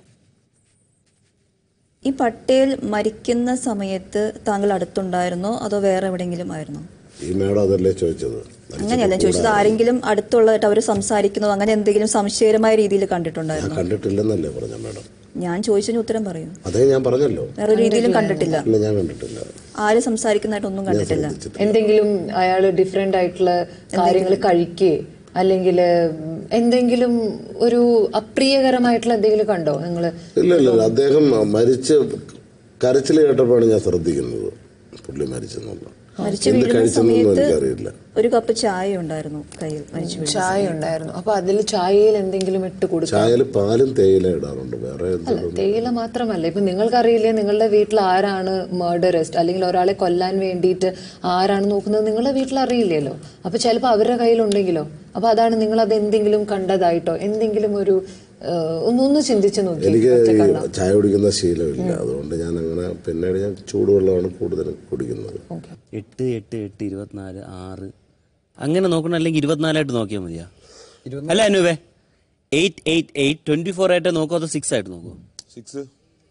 ഈ പട്ടേൽ മരിക്കുന്ന സമയത്ത് താങ്കൾ അടുത്തുണ്ടായിരുന്നോ അതോ വേറെ എവിടെയെങ്കിലും ആയിരുന്നോ ഈ മേഡം അതല്ലേ ചോദിച്ചത് അങ്ങനെയല്ല ചോദിച്ചത് ആരെങ്കിലും അടുത്തുള്ളതായിട്ട് അവർ സംസാരിക്കുന്നതോ അങ്ങനെ എന്തെങ്കിലും സംശയകരമായ രീതിയിൽ ഞാൻ കണ്ടിട്ടുണ്ടായിരുന്നോ കണ്ടിട്ടില്ലെന്നല്ലേ പറഞ്ഞ മേഡം ഞാൻ ചോദിച്ചതിന് ഉത്തരം പറയൂ അതേ ഞാൻ പറഞ്ഞല്ലോ വേറെ രീതിയിലും കണ്ടിട്ടില്ല ഇല്ല ഞാൻ കണ്ടിട്ടില്ല ആര് സംസാരിക്കുന്നതായിട്ടൊന്നും കണ്ടിട്ടില്ല എന്തെങ്കിലും അയാൾ ഡിഫറെന്റ് ആയിട്ടുള്ള കാര്യങ്ങൾ കഴിക്കേ അല്ലെങ്കിൽ എന്തെങ്കിലും ഒരു അപ്രിയകരമായിട്ടുള്ള എന്തെങ്കിലും കണ്ടോ നിങ്ങൾ ഇല്ല ഇല്ല ഇല്ല. അദ്ദേഹം മരിച്ച് കരച്ചിൽ കേട്ടപ്പോഴാണ് ഞാൻ ശ്രദ്ധിക്കുന്നത് പുള്ളി മരിച്ചെന്നുള്ള മരിച്ചു എന്ത് വീഴുന്ന കഴിച്ചെന്നൊന്നും സമയത്ത് എനിക്കറിയില്ല ഒരു കപ്പ് ചായ ഉണ്ടായിരുന്നു കയ്യിൽ മരിച്ചു വീഴുന്ന ചായ ഉണ്ടായിരുന്നു അപ്പൊ അതിൽ ചായയിൽ എന്തെങ്കിലും ഇട്ട് കൊടുക്കാം ചായയിൽ പാലും തേയില ഇടാറുണ്ട് വേറെ അല്ല എന്തെങ്കിലും തേയില മാത്രമല്ല ഇപ്പൊ നിങ്ങൾക്കറിയില്ലേ നിങ്ങളുടെ വീട്ടിൽ ആരാണ് മർഡറിസ്റ്റ് അല്ലെങ്കിൽ ഒരാളെ കൊല്ലാൻ വേണ്ടിയിട്ട് ആരാണ് നോക്കുന്നത് നിങ്ങളുടെ വീട്ടിൽ അറിയില്ലല്ലോ അപ്പൊ ചിലപ്പോൾ അവരുടെ കയ്യിലുണ്ടെങ്കിലോ അപ്പൊ അതാണ് നിങ്ങൾ അത് എന്തെങ്കിലും കണ്ടതായിട്ടോ എന്തെങ്കിലും ഒരു ഏഹ്, ഒന്നൊന്ന് ചിന്തിച്ചു നോക്കി എനിക്ക് ഈ ചായ കുടിക്കുന്ന ശീലമില്ല അതുകൊണ്ട് ഞാൻ അങ്ങനെ പിന്നീട് ഞാൻ ചൂടുവെള്ളമാണ് കൂടുതൽ കുടിക്കുന്നത് എട്ട് എട്ട് എട്ട് ഇരുപത്തിനാല് ആറ് അങ്ങനെ നോക്കണം അല്ലെങ്കിൽ ഇരുപത്തിനാലായിട്ട് നോക്കിയാൽ മതിയാ അല്ല അനുവേ eight eight eight twenty four ആയിട്ട് നോക്കോ അതോ സിക്സ് ആയിട്ട് നോക്കോ സിക്സ്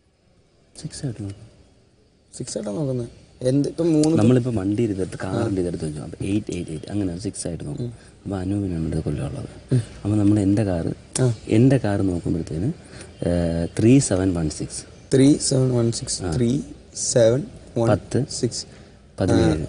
സിക്സ് ആയിട്ട് നോക്കും സിക്സ് ആയിട്ടാണ് നോക്കുന്നത് എന്ത് ഇപ്പം മൂന്ന് നമ്മളിപ്പോൾ വണ്ടി ഇതെടുത്ത് കാറിൻ്റെ ഇതെടുത്ത് വെച്ചു അപ്പോൾ എയ്റ്റ് എയ്റ്റ് എയ്റ്റ് അങ്ങനെ സിക്സ് ആയിട്ട് നോക്കും അപ്പോൾ അനൂപിനാണ് ഇത് കൊല്ലമുള്ളത് അപ്പോൾ നമ്മൾ എൻ്റെ കാറ് എൻ്റെ കാറ് നോക്കുമ്പോഴത്തേന് three seven one six three seven one six three seven one പത്ത് സിക്സ് പതിനേഴ്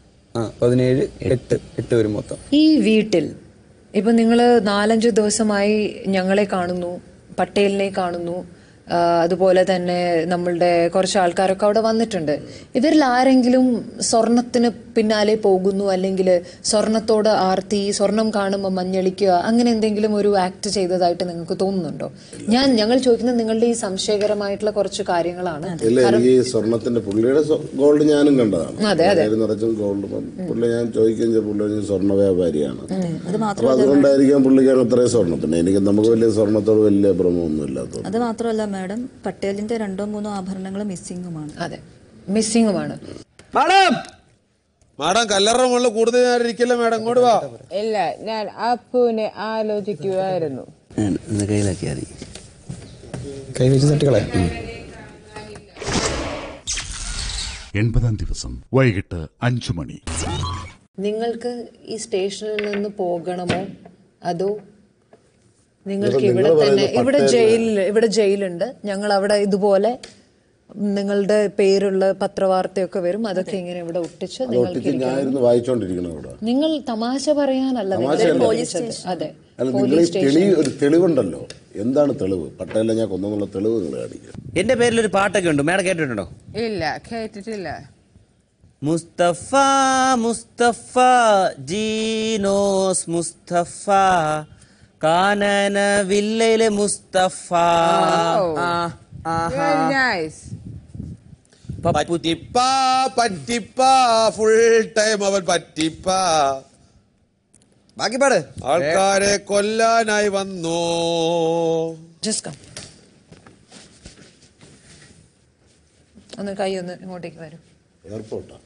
ആ പതിനേഴ് എട്ട് എട്ട് വരും മൊത്തം ഈ വീട്ടിൽ ഇപ്പൊ നിങ്ങൾ നാലഞ്ച് ദിവസമായി ഞങ്ങളെ കാണുന്നു പട്ടേലിനെ കാണുന്നു ആ, അതുപോലെ തന്നെ നമ്മളുടെ കുറച്ച് ആൾക്കാരൊക്കെ അവിടെ വന്നിട്ടുണ്ട് ഇവരിൽ ആരെങ്കിലും സ്വർണത്തിന് പിന്നാലെ പോകുന്നു അല്ലെങ്കിൽ സ്വർണത്തോട് ആർത്തി സ്വർണം കാണുമ്പോൾ മഞ്ഞളിക്കുക അങ്ങനെ എന്തെങ്കിലും ഒരു ആക്ട് ചെയ്തതായിട്ട് നിങ്ങൾക്ക് തോന്നുന്നുണ്ടോ ഞാൻ ഞങ്ങൾ ചോദിക്കുന്നത് നിങ്ങളുടെ ഈ സംശയകരമായിട്ടുള്ള കുറച്ച് കാര്യങ്ങളാണ് ഇല്ല എനിക്ക് ഈ സ്വർണത്തിന്റെ പുള്ളിയുടെ ഗോൾഡ് ഞാനും കണ്ടതാണ് അതെ, അതെ. കയ്യിൽ നിറച്ചും ഗോൾഡ് പുള്ളി ഞാൻ ചോദിക്കുകയും ചെയ്തു പുള്ളി ഒരു സ്വർണ്ണ വ്യാപാരിയാണ് അത് അപ്പൊ മാത്രമല്ല അതുകൊണ്ടായിരിക്കാം പുള്ളിക്കാണ് അത്രയും സ്വർണ്ണം പിന്നെ എനിക്ക് നമുക്ക് വലിയ സ്വർണത്തോട് വലിയ ഭ്രമമൊന്നും ഇല്ലാത്തത് അത് മാത്രമല്ല മാഡം പട്ടേലിന്റെ രണ്ടോ മൂന്നോ ആഭരണങ്ങൾ മിസ്സിങ്ങുമാണ് അതെ മിസ്സിങ്ങുമാണ് മാഡം മാഡം കല്ലറ മുകളിൽ കൂടുതൽ നേരം ഇരിക്കില്ല മാഡം ഇങ്ങോട്ട് വാ ഇല്ല ഞാൻ അപ്പുവിനെ ആലോചിക്കുമായിരുന്നു ഇത് കയ്യിലാക്കിയാൽ മതി കൈ വെച്ച് തട്ടിക്കളയാം എൺപതാം ദിവസം വൈകിട്ട് അഞ്ചു മണി നിങ്ങൾക്ക് ഈ സ്റ്റേഷനിൽ നിന്ന് പോകണമോ അതോ നിങ്ങൾക്ക് നിങ്ങൾ ഇവിടെ തന്നെ പറയുന്ന ഇവിടെ പട്ടേലിന് ജയിലിൽ ഇവിടെ ജയിലുണ്ട് ഞങ്ങൾ അവിടെ ഇതുപോലെ നിങ്ങളുടെ പേരുള്ള പത്രവാർത്തയൊക്കെ വരും അതൊക്കെ ഇങ്ങനെ ഇവിടെ ഒട്ടിച്ച് അത് നിങ്ങൾക്ക് ഒട്ടിച്ച് ഇരിക്കണം. ഞാനിരുന്ന് വായിച്ചോണ്ടിരിക്കണം അവിടെ നിങ്ങൾ തമാശ പറയാനല്ല നിങ്ങൾ തമാശയല്ല. വിളിച്ചത്. അതെ അല്ല നിങ്ങൾ ഈ പോലീസ് തെളി സ്റ്റേഷൻ ഒരു തെളിവുണ്ടല്ലോ എന്താണ് തെളിവ് പട്ടേലിനെ ഞാൻ കൊന്നെന്നുള്ള തെളിവ് നിങ്ങൾ കാണിക്കുക എൻ്റെ പേരിലൊരു പാട്ടൊക്കെ ഉണ്ട് മേഡം കേട്ടിട്ടുണ്ടോ ഇല്ല കേട്ടിട്ടില്ല മുസ്തഫ മുസ്തഫ ജീനോസ് മുസ്തഫ കാനന വില്ലയിലെ മുസ്തഫ Very nice. പറ്റിപ്പ പറ്റിപ്പ ഫുൾ ടൈം അവൻ പറ്റിപ്പ ബാക്കി പാട് ആൾക്കാരെ കൊല്ലാനായി വന്നു ഒന്ന് കൈ ഒന്ന് ഇങ്ങോട്ടേക്ക് വരും എയർപോർട്ടാ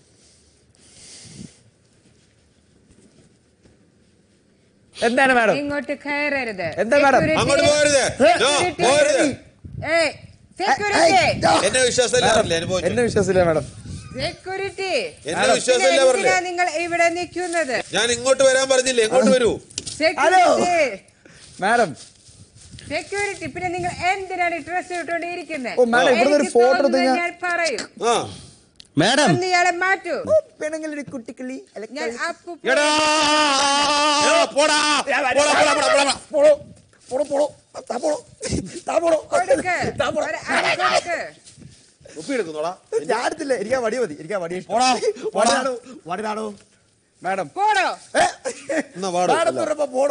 എന്താണ് മാഡം ഇങ്ങോട്ട് കയറരുത് എന്താ മാഡം? Security- അങ്ങോട്ട് പോകരുത്. No, Security- പോകരുത്. ഏയ്, security. എന്നെ വിശ്വാസമില്ല പറഞ്ഞില്ലേ അനുഭവിച്ചു എന്നെ വിശ്വാസമില്ല മാഡം Security. എന്നെ വിശ്വാസമില്ല പിന്നെ പറഞ്ഞില്ലേ എന്തിനാ നിങ്ങൾ ഇവിടെ നിൽക്കുന്നത് ഞാൻ ഇങ്ങോട്ട് വരാൻ പറഞ്ഞില്ലേ ഇങ്ങോട്ട് വരൂ സെക്യൂരിറ്റി മാഡം സെക്യൂരിറ്റി പിന്നെ നിങ്ങൾ എന്തിനാണ് ഡ്രസ് ഇട്ടുകൊണ്ടിരിക്കുന്നത് ഓ, madam, ഇവിടുന്ന് ഒരു എനിക്ക് photo എടുത്ത് തോന്നുന്നത് ഞാൻ- ഞാൻ പറയും ആ മാഡം ഒന്ന് ഇയാളെ മാറ്റൂ പെണ്ണുങ്ങളുടെ കുട്ടിക്കിളി ഞാൻ അപ്പു എടാ പോടാ പോടാ പോടാ പോടാ പോടാ പോടോ പോടോ പോടോ താ പോടോ താ പോടോ കൊടുക്ക് ഒരു അടി കൊടുക്ക് കുപ്പി എടുക്കുന്നോടാ ഞാൻ എടുത്തില്ല എനിക്ക് ആ വടി മതി എനിക്ക് ആ വടി ഇഷ്ടം. പോടാ, പോടാ. വടിയാണോ വടിയാണോ മാഡം പോടോ എന്നാ വാടോ മാഡം എന്ന് പറയുമ്പോ പോടോ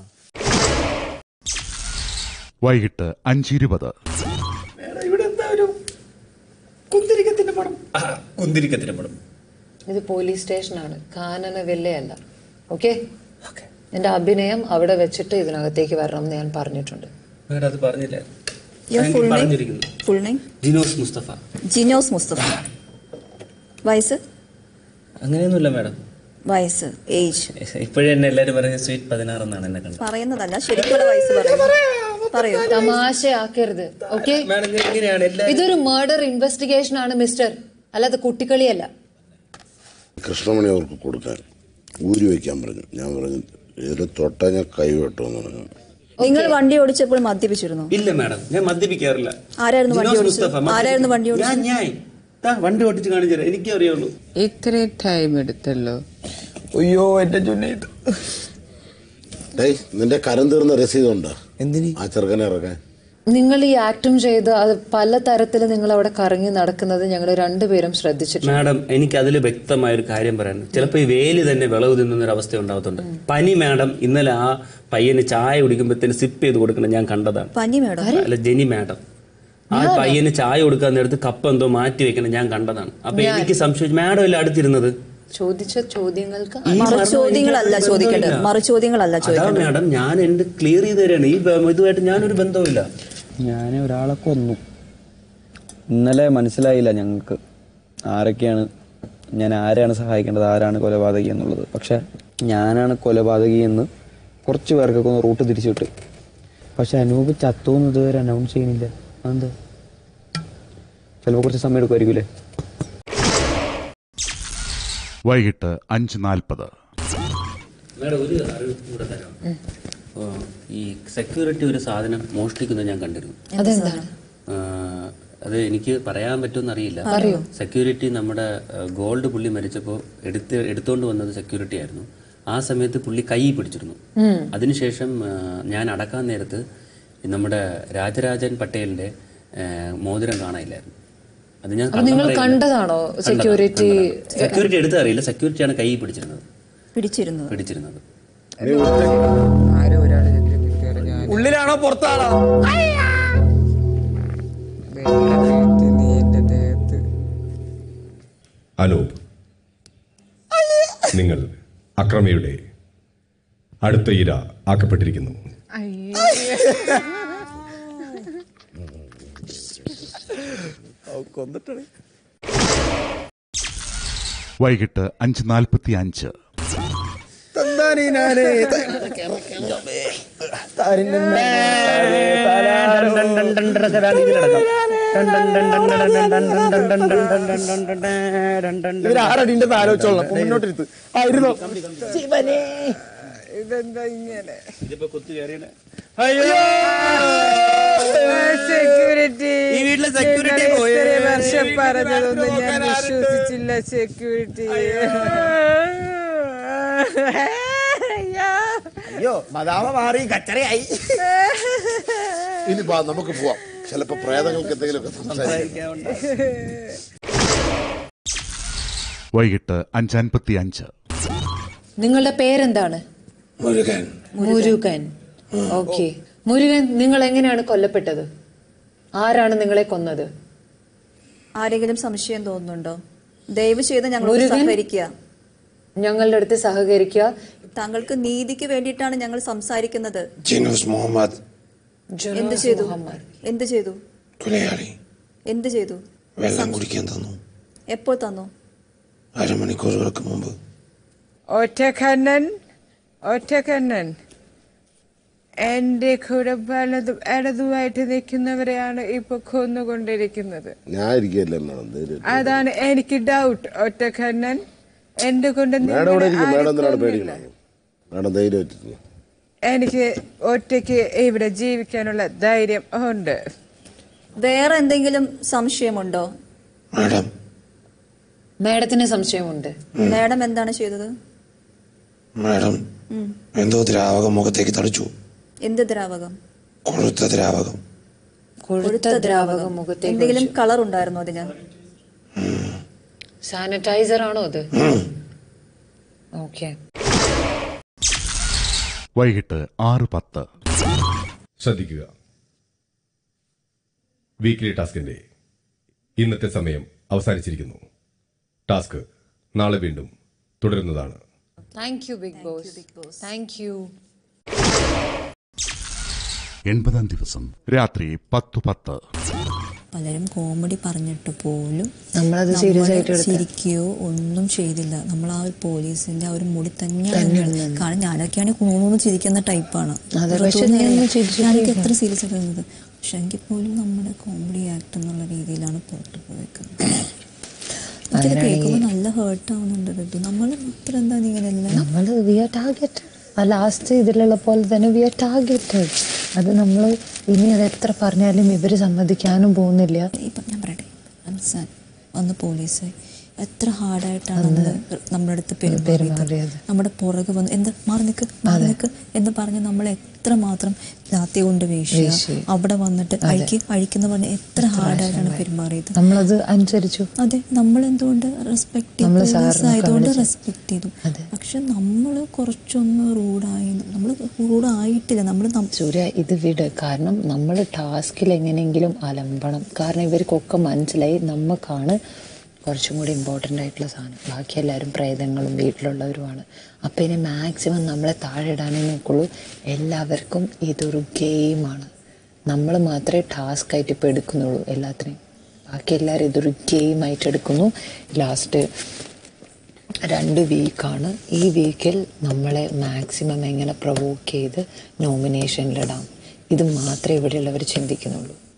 വൈകിട്ട് അഞ്ചിരുപത് ഇവിടെ എന്താ ഒരു കുന്തിരിക്കത്തിന്റെ പടം കുന്തിരിക്കത്തിന് പടം ഇത് പോലീസ് സ്റ്റേഷനാണ് കാനന വെല്ലയല്ല ഓക്കെ എന്റെ അഭിനയം അവിടെ വെച്ചിട്ട് ഇതിനകത്തേക്ക് വരണം എന്ന് ഞാൻ പറഞ്ഞിട്ടുണ്ട് മേഡം അത് പറഞ്ഞില്ല Your full name? പറഞ്ഞിരിക്കുന്നു ഫുൾ നെയിം ജിനോസ് മുസ്തഫ ജിനോസ് മുസ്തഫ വയസ്സ് അങ്ങനെയൊന്നുമില്ല മേഡം വയസ്സ് ഏജ് ഇപ്പോഴും എന്നെ എല്ലാവരും പറയുന്നത് സ്വീറ്റ് പതിനാറ് എന്നാണ് എന്നെ കണ്ടത് പറയുന്നതല്ല ശരിക്കുള്ള വയസ്സ് പറയുന്നത് പറയൂ തമാശയാക്കരുത് ഓക്കെ ഇതൊരു മർഡർ ഇൻവെസ്റ്റിഗേഷൻ ആണ് മിസ്റ്റർ അല്ലാതെ കുട്ടിക്കളിയല്ല കൃഷ്ണമണി അവർക്ക് കൊടുക്കാൻ ഊരി വയ്ക്കാൻ പറഞ്ഞു ഞാൻ പറഞ്ഞു ഇതിൽ തൊട്ടാ ഞാൻ കൈ വെട്ടുമെന്ന് പറഞ്ഞു നിങ്ങൾ വണ്ടി ഓടിച്ചപ്പോൾ മദ്യപിച്ചിരുന്നു ഇല്ല മാഡം ഞാൻ മദ്യപിക്കാറില്ല ആരായിരുന്നു വണ്ടി ജിനോസ് ഓടിച്ചത് മുസ്തഫ, മദ്യപിച്ചു. ആരായിരുന്നു വണ്ടി ഞാൻ ഓടിച്ചത് ഞാൻ ദാ, വണ്ടി ഓടിച്ച് കാണിച്ചു തരാം എനിക്കേ അറിയുള്ളൂ ഇത്രയും ടൈം എടുത്തല്ലോ അയ്യോ എന്റെ ജുനൈദ് ഡേയ് നിന്റെ കരം തീർന്ന രസീതുണ്ടോ എന്തിന് ആ ചെറുക്കനെ ഇറക്കാൻ നിങ്ങൾ ഈ ആക്ടും ചെയ്ത് അത് പല തരത്തിൽ നിങ്ങൾ അവിടെ കറങ്ങി നടക്കുന്നത് ഞങ്ങൾ രണ്ടുപേരും ശ്രദ്ധിച്ചിട്ടുണ്ട് മാഡം എനിക്ക് അതിൽ വ്യക്തമായ ഒരു കാര്യം പറയാൻ ചിലപ്പോൾ ഈ വേലി തന്നെ വിളവ് തിന്നുന്ന ഒരു അവസ്ഥ ഉണ്ടാകത്തുണ്ട് പനി മാഡം ഇന്നലെ ആ പയ്യന് ചായ കുടിക്കുമ്പോഴത്തേന് സിപ്പ് ചെയ്ത് കൊടുക്കണം ഞാൻ കണ്ടതാണ് പനി മേഡം അല്ല ജെനി മാഡം ആ പയ്യന് ചായ കൊടുക്കാൻ നേരത്ത് കപ്പ് എന്തോ മാറ്റി വെക്കണം ഞാൻ കണ്ടതാണ് അപ്പൊ ഞാൻ- എനിക്ക് സംശയിച്ചു മാഡം അല്ല അടുത്തിരുന്നത് ചോദിച്ച ചോദ്യങ്ങൾക്ക് ഈ മറു മറുപടി ചോദ്യങ്ങളല്ല എനിക്ക് ചോദിക്കേണ്ടത് ബന്ധമില്ല. മറു ചോദ്യങ്ങളല്ല അതാ ചോദിക്കേണ്ടത് മാഡം ഞാൻ എന്റെ ക്ലിയർ ചെയ്ത് തരാണ് ഈ ബ- ഇതുമായിട്ട് ഞാനൊരു ബന്ധവുമില്ല ഞാൻ ഒരാളെ കൊന്നു ഇന്നലെ മനസ്സിലായില്ല ഞങ്ങൾക്ക് ആരൊക്കെയാണ് ഞാൻ ആരെയാണ് സഹായിക്കേണ്ടത് ആരാണ് കൊലപാതകി എന്നുള്ളത് പക്ഷെ ഞാനാണ് കൊലപാതകി എന്ന് കുറച്ച് പേർക്കൊക്കെ ഒന്ന് റൂട്ട് തിരിച്ചിട്ട് പക്ഷെ അനൂപ് ചത്തു എന്ന് ഇതുവരെ അനൗൺസ് ചെയ്യുന്നില്ല അതെന്താ ചിലപ്പോൾ കുറച്ച് സമയം എടുക്കുമായിരിക്കും വൈകിട്ട് അഞ്ച് നാൽപ്പത് മാഡം ഒരു അറിവ് കൂടെ തരാം ഓ, ഈ സെക്യൂരിറ്റി ഒരു സാധനം മോഷ്ടിക്കുന്നത് ഞാൻ കണ്ടിരുന്നു അതെന്താണ് ആ, അത് എനിക്ക് പറയാൻ പറ്റുമെന്ന് അറിയില്ല പറയൂ. സെക്യൂരിറ്റി നമ്മുടെ ഗോൾഡ് പുള്ളി മരിച്ചപ്പോൾ എടുത്ത് എടുത്തോണ്ട് വന്നത് സെക്യൂരിറ്റി ആയിരുന്നു ആ സമയത്ത് പുള്ളി കൈ പിടിച്ചിരുന്നു ഉം. അതിനുശേഷം ആ, ഞാൻ അടക്കാൻ നേരത്ത് നമ്മുടെ രാജരാജൻ പട്ടേലിന്റെ ആ, മോതിരം കാണാനില്ലായിരുന്നു അത് ഞാൻ അപ്പൊ നിങ്ങൾ കണ്ടതാണോ സെക്യൂരിറ്റി സെക്യൂരിറ്റി എടുത്തറിയില്ല സെക്യൂരിറ്റിയാണ് കൈ പിടിച്ചിരുന്നത് പിടിച്ചിരുന്നു പിടിച്ചിരുന്നത് ആരോ ഒരാള് ചെത്തി കയറി ഞാൻ ഉള്ളിലാണോ പുറത്താണോ നീ എന്റെ ദേഹത്ത് അനൂപ് നിങ്ങൾ അക്രമിയുടെ അടുത്ത ഇര ആക്കപ്പെട്ടിരിക്കുന്നു കൊന്നിട്ടാണ് വൈകിട്ട് അഞ്ച് നാൽപ്പത്തി അഞ്ച് ഇവരാരടിന്റെ ആലോചിച്ചോളാം അപ്പൊ മുന്നോട്ടിരുത്ത് ആ ഇരുന്നോ ഇതെന്താ ഇങ്ങനെ ഇതിപ്പോ കൊത്തു കയറിയാണ് സെക്യൂരിറ്റി ഈ വീട്ടിലെ security പോയേ. വർഷം പറഞ്ഞതൊന്നും ഞാൻ വിശ്വസിച്ചില്ല സെക്യൂരിറ്റി അയ്യോ മതാമ മാറി കച്ചറയായി ഇനി വാ നമുക്ക് പോവാം ചിലപ്പോ പ്രേതങ്ങൾക്ക് എന്തെങ്കിലുമൊക്കെ സംസാരിക്കാം വൈകിട്ട് അഞ്ചൻപത്തി അഞ്ച് നിങ്ങളുടെ പേരെന്താണ് മുരുകൻ മുരുകൻ ഓക്കെ മുരുകൻ നിങ്ങൾ എങ്ങനെയാണ് കൊല്ലപ്പെട്ടത് ആരാണ് നിങ്ങളെ കൊന്നത് ആരെങ്കിലും സംശയം തോന്നുന്നുണ്ടോ ദയവ് ചെയ്ത് ഞങ്ങളോട് മുരുകൻ? സഹകരിക്കുക ഞങ്ങളുടെ അടുത്ത് സഹകരിക്കുക താങ്കൾക്ക് നീതിക്ക് വേണ്ടിയിട്ടാണ് ഞങ്ങൾ സംസാരിക്കുന്നത് ജിനൂസ് മുഹമ്മദ് എന്ത് ചെയ്തു എന്ത് ചെയ്തു കൊലയാളി എന്ത് ചെയ്തു വെള്ളം കുടിക്കാൻ തന്നു എപ്പോൾ തന്നു അരമണിക്കൂറുകൾക്ക് മുമ്പ് ഒറ്റക്കണ്ണൻ ഒറ്റക്കണ്ണൻ എന്റെ കൂടെ വലതും ഇടതുമായിട്ട് നിൽക്കുന്നവരെയാണ് ഇപ്പൊ കൊന്നുകൊണ്ടിരിക്കുന്നത് ഞാൻ ഇരിക്കല്ലേ മേഡം ധൈര്യം അതാണ് എനിക്ക് ഡൗട്ട് ഒറ്റക്കണ്ണൻ എന്റെ കൊണ്ട് മേഡം ഇവിടെ നിങ്ങളെ ഇരിക്കും മേഡം ആരും എന്തിനാണ് കൊന്നില്ല. പേടിക്കുന്നത് മേഡം ധൈര്യമായിട്ടിരുന്നു എനിക്ക് ഒറ്റയ്ക്ക് ഇവിടെ ജീവിക്കാനുള്ള ധൈര്യം ഉണ്ട് വേറെ എന്തെങ്കിലും സംശയമുണ്ടോ മാഡം മേഡത്തിന് സംശയമുണ്ട് മാഡം എന്താണ് ചെയ്തത് മാഡം ഉം. എന്തോ ദ്രാവകം മുഖത്തേക്ക് തളിച്ചു എന്ത് ദ്രാവകം കൊഴുത്ത ദ്രാവകം കൊഴുത്ത ദ്രാവകം മുഖത്തേക്ക് എന്തെങ്കിലും കളർ ഉണ്ടായിരുന്നോ അതിന് സാനിറ്റൈസർ ആണോ അത് ഓക്കെ വൈകിട്ട് ആറ് പത്ത് ശ്രദ്ധിക്കുക വീക്ക്ലി ടാസ്കിന്റെ ഇന്നത്തെ സമയം അവസാനിച്ചിരിക്കുന്നു ടാസ്ക് നാളെ വീണ്ടും തുടരുന്നതാണ് thank you Big Boss thank you എൺപതാം ദിവസം രാത്രി പത്ത് പത്ത് പലരും കോമഡി പറഞ്ഞിട്ട് പോലും നമ്മളത് നമ്മള് serious ആയിട്ട് എടുത്ത- ചിരിക്കുകയോ ഒന്നും ചെയ്തില്ല നമ്മൾ ആ ഒരു പോലീസിന്റെ ആ ഒരു മുടി തന്നെ തന്നെയാണ് നിന്നത്. കാരണം ഞാനൊക്കെയാണ് കൂണൂന്ന് ചിരിക്കുന്ന ടൈപ്പാണ് അതെ, പക്ഷെ ഞാനൊന്നും ചിരിച്ചിട്ടില്ല. ഞാനൊക്കെ എത്ര സീരിയസ് ആയിട്ട് നിന്നത് പക്ഷെ എങ്കിൽ പോലും നമ്മുടെ കോമഡി ആക്ട് എന്നുള്ള രീതിയിലാണ് പുറത്ത് പോയേക്കുന്നത് എനിക്കത് അങ്ങനെയാണെങ്കിൽ- കേൾക്കുമ്പോൾ നല്ല ഹേർട്ട് ആവുന്നുണ്ട് കേട്ടോ നമ്മൾ മാത്രം എന്താ ഇങ്ങനെയല്ല നമ്മൾ വി ആർ ടാർഗറ്റഡ് ആ ലാസ്റ്റ് ഇതിലുള്ള പോലെ തന്നെ വി ആർ ടാർഗറ്റഡ് അത് നമ്മൾ ഇനി അത് എത്ര പറഞ്ഞാലും ഇവർ സമ്മതിക്കാനും പോകുന്നില്ല ഇപ്പം ഞാൻ പറയട്ടെ റംസാൻ വന്ന് പോലീസ് എത്ര ഹാർഡായിട്ടാണ് അന്ന് നമ്മുടെ അടുത്ത് പെരുമാറിയത് നമ്മുടെ പുറകെ വന്ന് എന്താ മാറി നിൽക്ക് മാറി നിൽക്ക് എന്ന് പറഞ്ഞ് നമ്മൾ എത്ര മാത്രം ലാത്തി കൊണ്ട് വീശുക വീശി. അവിടെ വന്നിട്ട് അഴിക്ക് അഴിക്കുന്ന പറഞ്ഞ് എത്ര ഹാർഡായിട്ടാണ് പെരുമാറിയത് നമ്മളത് അനുസരിച്ചു അതെ നമ്മൾ എന്തുകൊണ്ട് റെസ്പെക്ട് നമ്മള് ചെയ്തു സാറിനെ ആയതുകൊണ്ട് കാണിച്ചു. റെസ്പെക്ട് ചെയ്തു പക്ഷെ നമ്മൾ കുറച്ചൊന്ന് റൂഡായി നമ്മൾ റൂഡായിട്ടില്ല നമ്മൾ സൂര്യ ഇത് വിട് കാരണം നമ്മൾ ടാസ്കിൽ എങ്ങനെയെങ്കിലും അലമ്പണം കാരണം ഇവർക്കൊക്കെ മനസ്സിലായി നമുക്കാണ് കുറച്ചും കൂടി ഇമ്പോർട്ടൻ്റ് ആയിട്ടുള്ള സാധനം ബാക്കി എല്ലാവരും പ്രേതങ്ങളും വീട്ടിലുള്ളവരുമാണ് അപ്പം ഇനി മാക്സിമം നമ്മളെ താഴെ ഇടാനേ നോക്കുള്ളൂ എല്ലാവർക്കും ഇതൊരു ഗെയിമാണ് നമ്മൾ മാത്രമേ ടാസ്ക് ആയിട്ട് ഇപ്പോൾ എടുക്കുന്നുള്ളൂ എല്ലാത്തിനെയും ബാക്കി എല്ലാവരും ഇതൊരു ഗെയിമായിട്ട് എടുക്കുന്നു ലാസ്റ്റ് രണ്ട് വീക്കാണ് ഈ വീക്കിൽ നമ്മളെ മാക്സിമം എങ്ങനെ പ്രൊവോക്ക് ചെയ്ത് നോമിനേഷനിലിടാം ഇത് മാത്രമേ ഇവിടെയുള്ളവർ ചിന്തിക്കുന്നുള്ളൂ